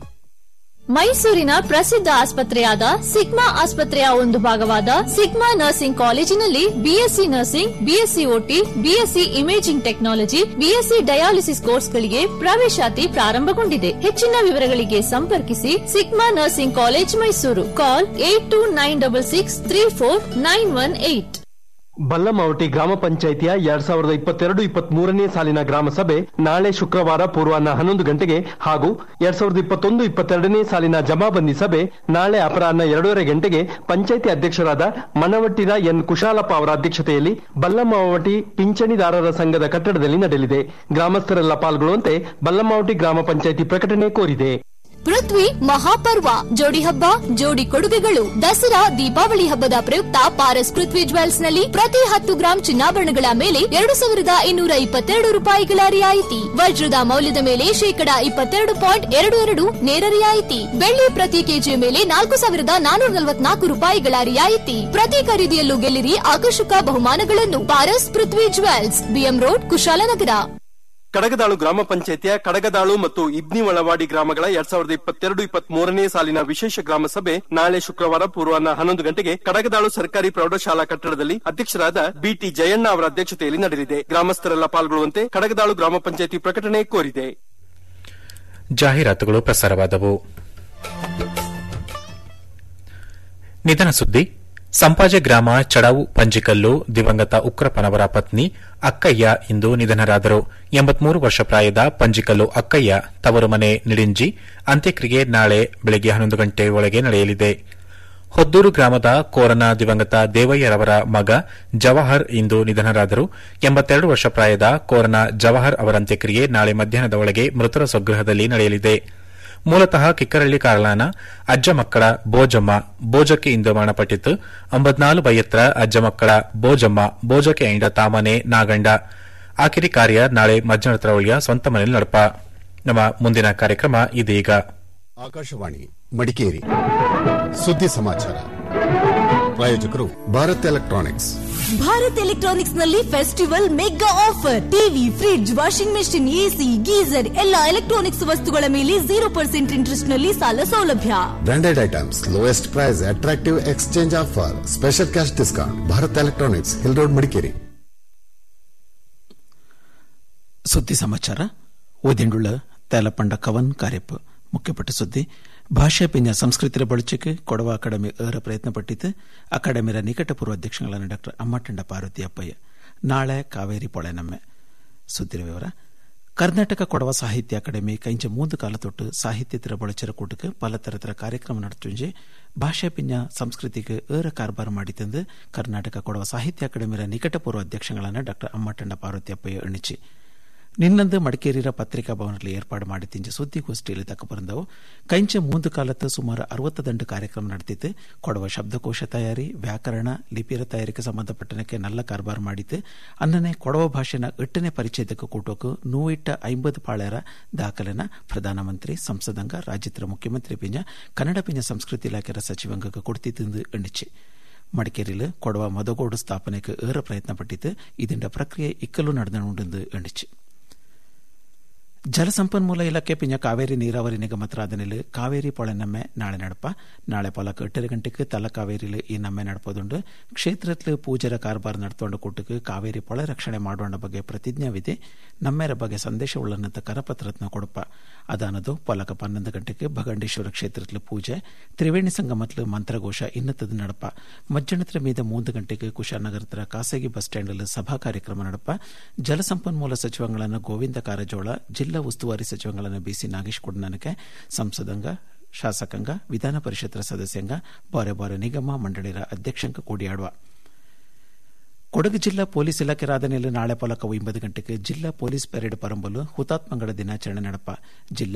ಮೈಸೂರಿನ ಪ್ರಸಿದ್ಧ ಆಸ್ಪತ್ರೆಯಾದ ಸಿಗ್ಮಾ ಆಸ್ಪತ್ರೆಯ ಒಂದು ಭಾಗವಾದ ಸಿಗ್ಮಾ ನರ್ಸಿಂಗ್ ಕಾಲೇಜಿನಲ್ಲಿ B Sc nursing B Sc OT B Sc imaging technology B Sc dialysis ಕೋರ್ಸ್ಗಳಿಗೆ ಪ್ರವೇಶಾತಿ ಪ್ರಾರಂಭಗೊಂಡಿದೆ ಹೆಚ್ಚಿನ ವಿವರಗಳಿಗೆ ಸಂಪರ್ಕಿಸಿ Sigma nursing college Mysuru call eight two nine double six three four nine one eight Ballamavati ಗ್ರಾಮ ಪಂಚಾಯಿತಿಯ ಎರಡ್ ಸಾವಿರದ ಇಪ್ಪತ್ತೆರಡು ಇಪ್ಪತ್ತ್ ಮೂರನೇ ಸಾಲಿನ ಗ್ರಾಮ ಸಭೆ ನಾಳೆ ಶುಕ್ರವಾರ ಪೂರ್ವಾಹ್ನ ಹನ್ನೊಂದು ಗಂಟೆಗೆ ಹಾಗೂ ಎರಡ್ ಸಾವಿರದ ಇಪ್ಪತ್ತೊಂದು ಇಪ್ಪತ್ತೆರಡನೇ ಸಾಲಿನ ಜಮಾಬಂದಿ ಸಭೆ ನಾಳೆ ಅಪರಾಹ್ನ ಎರಡೂವರೆ ಗಂಟೆಗೆ ಪಂಚಾಯಿತಿ ಅಧ್ಯಕ್ಷರಾದ ಮನವಟ್ಟಿರ ಎನ್ ಕುಶಾಲಪ್ಪ ಅವರ ಅಧ್ಯಕ್ಷತೆಯಲ್ಲಿ ಬಲ್ಲಮಾವಟಿ ಪಿಂಚಣಿದಾರರ ಸಂಘದ ಕಟ್ಟಡದಲ್ಲಿ ನಡೆಯಲಿದೆ ಗ್ರಾಮಸ್ಥರೆಲ್ಲ ಪಾಲ್ಗೊಳ್ಳುವಂತೆ ಬಲ್ಲಮಾವಟಿ ಗ್ರಾಮ ಪಂಚಾಯಿತಿ ಪ್ರಕಟಣೆ ಕೋರಿದೆ ಪೃಥ್ವಿ ಮಹಾಪರ್ವ ಜೋಡಿ ಹಬ್ಬ ಜೋಡಿ ಕೊಡುಗೆಗಳು ದಸರಾ ದೀಪಾವಳಿ ಹಬ್ಬದ ಪ್ರಯುಕ್ತ ಪಾರಸ್ ಪೃಥ್ವಿ ಜ್ವೆಲ್ಸ್ ನಲ್ಲಿ ಪ್ರತಿ ಹತ್ತು ಗ್ರಾಂ ಚಿನ್ನಾಭರಣಗಳ ಮೇಲೆ ಎರಡು ಸಾವಿರದ ಇನ್ನೂರ ಇಪ್ಪತ್ತೆರಡು ರೂಪಾಯಿಗಳ ರಿಯಾಯಿತಿ ವಜ್ರದ ಮೌಲ್ಯದ ಮೇಲೆ ಶೇಕಡ ಇಪ್ಪತ್ತೆರಡು ಪಾಯಿಂಟ್ ಎರಡು ಎರಡು ನೇರ ರಿಯಾಯಿತಿ ಬೆಳ್ಳಿ ಪ್ರತಿ ಕೆಜಿಯ ಮೇಲೆ ನಾಲ್ಕು ಸಾವಿರದ ನಾನೂರ ನಲವತ್ನಾಲ್ಕು ರೂಪಾಯಿಗಳ ರಿಯಾಯಿತಿ ಪ್ರತಿ ಖರೀದಿಯಲ್ಲೂ ಗೆಲ್ಲಿರಿ ಆಕರ್ಷಕ ಬಹುಮಾನಗಳನ್ನು Paras Prithvi jewels B M road Kushalnagar Kadagadalu ಗ್ರಾಮ ಪಂಚಾಯತಿಯ ಕಡಗದಾಳು ಮತ್ತು ಇಬ್ನಿ ಒಳವಾಡಿ ಗ್ರಾಮಗಳ ಎರಡ್ ಸಾವಿರದ ಇಪ್ಪತ್ತೆರಡು ಇಪ್ಪತ್ತ್ ಮೂರನೇ ಸಾಲಿನ ವಿಶೇಷ ಗ್ರಾಮ ಸಭೆ ನಾಳೆ ಶುಕ್ರವಾರ ಪೂರ್ವಾಹ್ನ ಹನ್ನೊಂದು ಗಂಟೆಗೆ ಕಡಗದಾಳು ಸರ್ಕಾರಿ ಪ್ರೌಢಶಾಲಾ ಕಟ್ಟಡದಲ್ಲಿ ಅಧ್ಯಕ್ಷರಾದ ಬಿಟಿ ಜಯಣ್ಣ ಅವರ ಅಧ್ಯಕ್ಷತೆಯಲ್ಲಿ ನಡೆಯಲಿದೆ ಗ್ರಾಮಸ್ಥರೆಲ್ಲ ಪಾಲ್ಗೊಳ್ಳುವಂತೆ ಕಡಗದಾಳು ಗ್ರಾಮ ಪಂಚಾಯತಿ ಪ್ರಕಟಣೆ ಕೋರಿದೆ ಜಾಹೀರಾತುಗಳು ಪ್ರಸಾರವಾದವು ನಿಧನ ಸುದ್ದಿ ಸಂಪಾಜೆ ಗ್ರಾಮ ಚಡಾವು ಪಂಜಿಕಲ್ಲು ದಿವಂಗತ ಉಗ್ರಪ್ಪನವರ ಪತ್ನಿ ಅಕ್ಕಯ್ಯ ಇಂದು ನಿಧನರಾದರು ಎಂಬತ್ಮೂರು ವರ್ಷ ಪ್ರಾಯದ ಪಂಜಿಕಲ್ಲು ಅಕ್ಕಯ್ಯ ತವರು ಮನೆ ನಿಡಿಂಜಿ ಅಂತ್ಯಕ್ರಿಯೆ ನಾಳೆ ಬೆಳಗ್ಗೆ ಹನ್ನೊಂದು ಗಂಟೆ ಒಳಗೆ ನಡೆಯಲಿದೆ ಹೊದ್ದೂರು ಗ್ರಾಮದ ಕೋರನ ದಿವಂಗತ ದೇವಯ್ಯರವರ ಮಗ ಜವಾಹರ್ ಇಂದು ನಿಧನರಾದರು ಎಂಬತ್ತೆರಡು ವರ್ಷ ಪ್ರಾಯದ ಕೋರನ ಜವಾಹರ್ ಅವರ ಅಂತ್ಯಕ್ರಿಯೆ ನಾಳೆ ಮಧ್ಯಾಹ್ನದ ಒಳಗೆ ಮೃತರ ಸ್ವಗೃಹದಲ್ಲಿ ನಡೆಯಲಿದೆ ಮೂಲತಃ ಕಿಕ್ಕರಳ್ಳಿ ಕಾರಳಾನ ಅಜ್ಜ ಮಕ್ಕಳ ಬೋಜಮ್ಮ ಬೋಜಕ್ಕೆ ಇಂದು ಮರಣಪಟ್ಟಿತ್ತು ಅಂಬತ್ನಾಲು ಬೈಯತ್ರ ಅಜ್ಜ ಮಕ್ಕಳ ಬೋಜಮ್ಮ ಬೋಜಕ್ಕೆ ಐಂಡ ತಾಮನೆ ನಾಗಂಡ ಆಕಿರಿ ಕಾರ್ಯ ನಾಳೆ ಮಧ್ಯಾಹ್ನದ ಒಳಗೆ ಸ್ವಂತ ಮನೆಯಲ್ಲಿ ನಡಪ ನಮ್ಮ ಮುಂದಿನ ಕಾರ್ಯಕ್ರಮ ಇದೀಗ ಆಕಾಶವಾಣಿ ಮಡಿಕೇರಿ ಸುದ್ದಿ ಸಮಾಚಾರ ಪ್ರಾಯೋಜಕರು ಭಾರತ್ ಎಲೆಕ್ಟ್ರಾನಿಕ್ಸ್ ಭಾರತ್ ಎಲೆಕ್ಟ್ರಾನಿಕ್ಸ್ ನಲ್ಲಿ festival mega offer TV fridge washing machine AC geyser ಎಲ್ಲಾ ಎಲೆಕ್ಟ್ರಾನಿಕ್ಸ್ ವಸ್ತುಗಳ ಮೇಲೆ ಜೀರೋ ಪರ್ಸೆಂಟ್ ಇಂಟ್ರೆಸ್ಟ್ ನಲ್ಲಿ ಸಾಲ ಸೌಲಭ್ಯ branded items lowest price attractive exchange offer special cash discount Bharat electronics hill road Madikeri ಸುದ್ದಿ ಸಮಾಚಾರ ಓದಿಂಡುಳ್ಳ ತೇಲಪಂಡ ಕವನ್ ಕಾರ್ಯಪ್ ಮುಖ್ಯಪಟ್ಟ ಸುದ್ದಿ ಭಾಷೆ ಪಿಂಜ ಸಂಸ್ಕೃತಿಯ ಬಳಚಕ್ಕೆ ಕೊಡವ ಅಕಾಡೆಮಿ ಏರ ಪ್ರಯತ್ನ ಪಟ್ಟಿತ್ತು ಅಕಾಡೆಮಿರ ನಿಕಟಪೂರ್ವ ಅಧ್ಯಕ್ಷಗಳಾದ ಡಾ ಅಮ್ಮಟಂಡ ಪಾರ್ವತಿ ಅಪ್ಪಯ್ಯ ನಾಳೆ ಕಾವೇರಿ ಪೊಳೆನಮ್ಮೆ ಸುದ್ದಿರ ವಿವರ ಕರ್ನಾಟಕ ಕೊಡವ ಸಾಹಿತ್ಯ ಅಕಾಡೆಮಿ ಕೈಂಚ ಮೂಂದು ಕಾಲ ತೊಟ್ಟು ಸಾಹಿತ್ಯ ತಿರ ಬಳಚರ ಕೂಟಕ್ಕೆ ಪಲ ತರತರ ಕಾರ್ಯಕ್ರಮ ನಡೆತುಂಜೆ ಭಾಷೆ ಪಿಂಜ ಸಂಸ್ಕೃತಿಗೆ ಏರ ಕಾರ್ಬಾರ್ ಮಾಡಿತಂದು ಕರ್ನಾಟಕ ಕೊಡವ ಸಾಹಿತ್ಯ ಅಕಾಡೆಮಿರ ನಿಕಟಪೂರ್ವ ಅಧ್ಯಕ್ಷಗಳಾದ ಡಾ ಅಮ್ಮಟಂಡ ಪಾರ್ವತಿ ಅಪ್ಪಯ್ಯ ಎಣಿಚಿ ನಿನ್ನಂದು ಮಡಿಕೇರಿಯ ಪತ್ರಿಕಾ ಭವನದಲ್ಲಿ ಏರ್ಪಾಡು ಮಾಡಿ ತಿಂಜ ಸುದ್ದಿಗೋಷ್ಠಿಯಲ್ಲಿ ತಕ್ಕ ಬಂದವು ಕೈಂಚ ಮೂಂದು ಕಾಲത്ത് ಸುಮಾರು ಅರವತ್ತು ದಂಡು ಕಾರ್ಯಕ್ರಮ ನಡೆದಿತ್ತು ಕೊಡವ ಶಬ್ದಕೋಶ ತಯಾರಿ ವ್ಯಾಕರಣ ಲಿಪಿರ ತಯಾರಿಕೆ ಸಂಬಂಧಪಟ್ಟನಕ್ಕೆ ನಲ್ಲ ಕಾರ್ಬಾರ್ ಮಾಡಿತ್ತು ಅನ್ನನೆ ಕೊಡವ ಭಾಷೆನ ಎಟ್ಟನೇ ಪರಿಚಯದಕ್ಕೆ ಕೂಟೋಕು ನೂಯಿಟ್ಟ ಐಂಬದು ಪಾಳ್ಯರ ದಾಖಲೆನ ಪ್ರಧಾನಮಂತ್ರಿ ಸಂಸದಂಗ ರಾಜ್ಯದ ಮುಖ್ಯಮಂತ್ರಿ ಪಿಂಜ ಕನ್ನಡ ಪಿಂಜ ಸಂಸ್ಕೃತಿ ಇಲಾಖೆಯ ಸಚಿವಂಗಕ್ಕೆ ಕೊಡ್ತಿದ್ದು ಎಣ್ಣಿಚೆ ಮಡಿಕೇರಿയിൽ ಕೊಡವ ಮದಗೋಡು ಸ್ಥಾಪನೆಗೆ ಏറെ ಪ್ರಯತ್ನಪಟ್ಟಿದ್ದು ഇതിന്റെ ಪ್ರಕ್ರಿಯೆ ಇಕ್ಕಲು ನಡೆದನುಂಡೆಂದು ಎಣ್ಣಿಚೆ ಜಲಸಂಪನ್ಮೂಲ ಇಲಾಖೆ ಪಿಂಜ ಕಾವೇರಿ ನೀರಾವರಿ ನಿಗಮದ ರಾಧನೆಯಲ್ಲಿ ಕಾವೇರಿ ಪೊಳೆ ನಮ್ಮೆ ನಾಳೆ ನಡಪ ನಾಳೆ ಪೊಲಕ ಎಟ್ಟರ ಗಂಟೆಗೆ ತಲ ಕಾವೇರಿಲಿ ಈ ನಮ್ಮೆ ನಡಪೋದುಂಡು ಕ್ಷೇತ್ರത്തിൽ ಪೂಜರ ಕಾರ್ಬಾರ್ ನಡ್ತೊಂಡು ಕೂಟಕ್ಕೆ ಕಾವೇರಿ ಪೊಳೆ ರಕ್ಷಣೆ ಮಾಡೋಣ ಬಗ್ಗೆ ಪ್ರತಿಜ್ಞಾವಿದೆ ನಮ್ಮೆರ ಬಗ್ಗೆ ಸಂದೇಶವುಳ್ಳನ್ನಂತ ಕರಪತ್ರತ್ನ ಕೊಡಪ ಅದಾನದು ಪೊಲಕ ಪನ್ನೊಂದು ಗಂಟೆಗೆ ಭಗಂಡೇಶ್ವರ ಕ್ಷೇತ್ರത്തിൽ ಪೂಜೆ ತ್ರಿವೇಣಿ ಸಂಗಮತ್ಲು ಮಂತ್ರಘೋಷ ಇನ್ನತ್ತದ ನಡಪ ಮಜ್ಜನತ್ರ ಮೀದ ಮೂಂದು ಗಂಟೆಗೆ ಕುಶಾಲನಗರತ್ರ ಖಾಸಗಿ ಬಸ್ ಸ್ಟ್ಯಾಂಡಲ್ಲಿ ಸಭಾ ಕಾರ್ಯಕ್ರಮ ನಡಪ ಜಲಸಂಪನ್ಮೂಲ ಸಚಿವಗಳನ್ನು ಗೋವಿಂದ ಕಾರಜೋಳ ಜಿಲ್ಲಾ ಉಸ್ತುವಾರಿ ಸಚಿವಗಳನ್ನು ಬಿಸಿ ನಾಗೇಶ್ ಕುಡ್ನನಕ್ಕೆ ಸಂಸದಂಗ ಶಾಸಕಾಂಗ ವಿಧಾನ ಪರಿಷತ್ತರ ಸದಸ್ಯಂಗ ಬಾರೆ ಬಾರೆ ನಿಗಮ ಮಂಡಳಿರ ಅಧ್ಯಕ್ಷಂಕ ಕೂಡಿಯಾಡುವ ಕೊಡಗು ಜಿಲ್ಲಾ ಪೊಲೀಸ್ ಇಲಾಖೆ ರಾಧನೆಯಲ್ಲಿ ನಾಳೆ ಪೊಲಕ ಒಂಬತ್ತು ಗಂಟೆಗೆ ಜಿಲ್ಲಾ ಪೊಲೀಸ್ ಪೆರೇಡ್ ಪರಂಬಲು ಹುತಾತ್ಮಗಳ ದಿನಾಚರಣೆ ನಡಪ ಜಿಲ್ಲಾ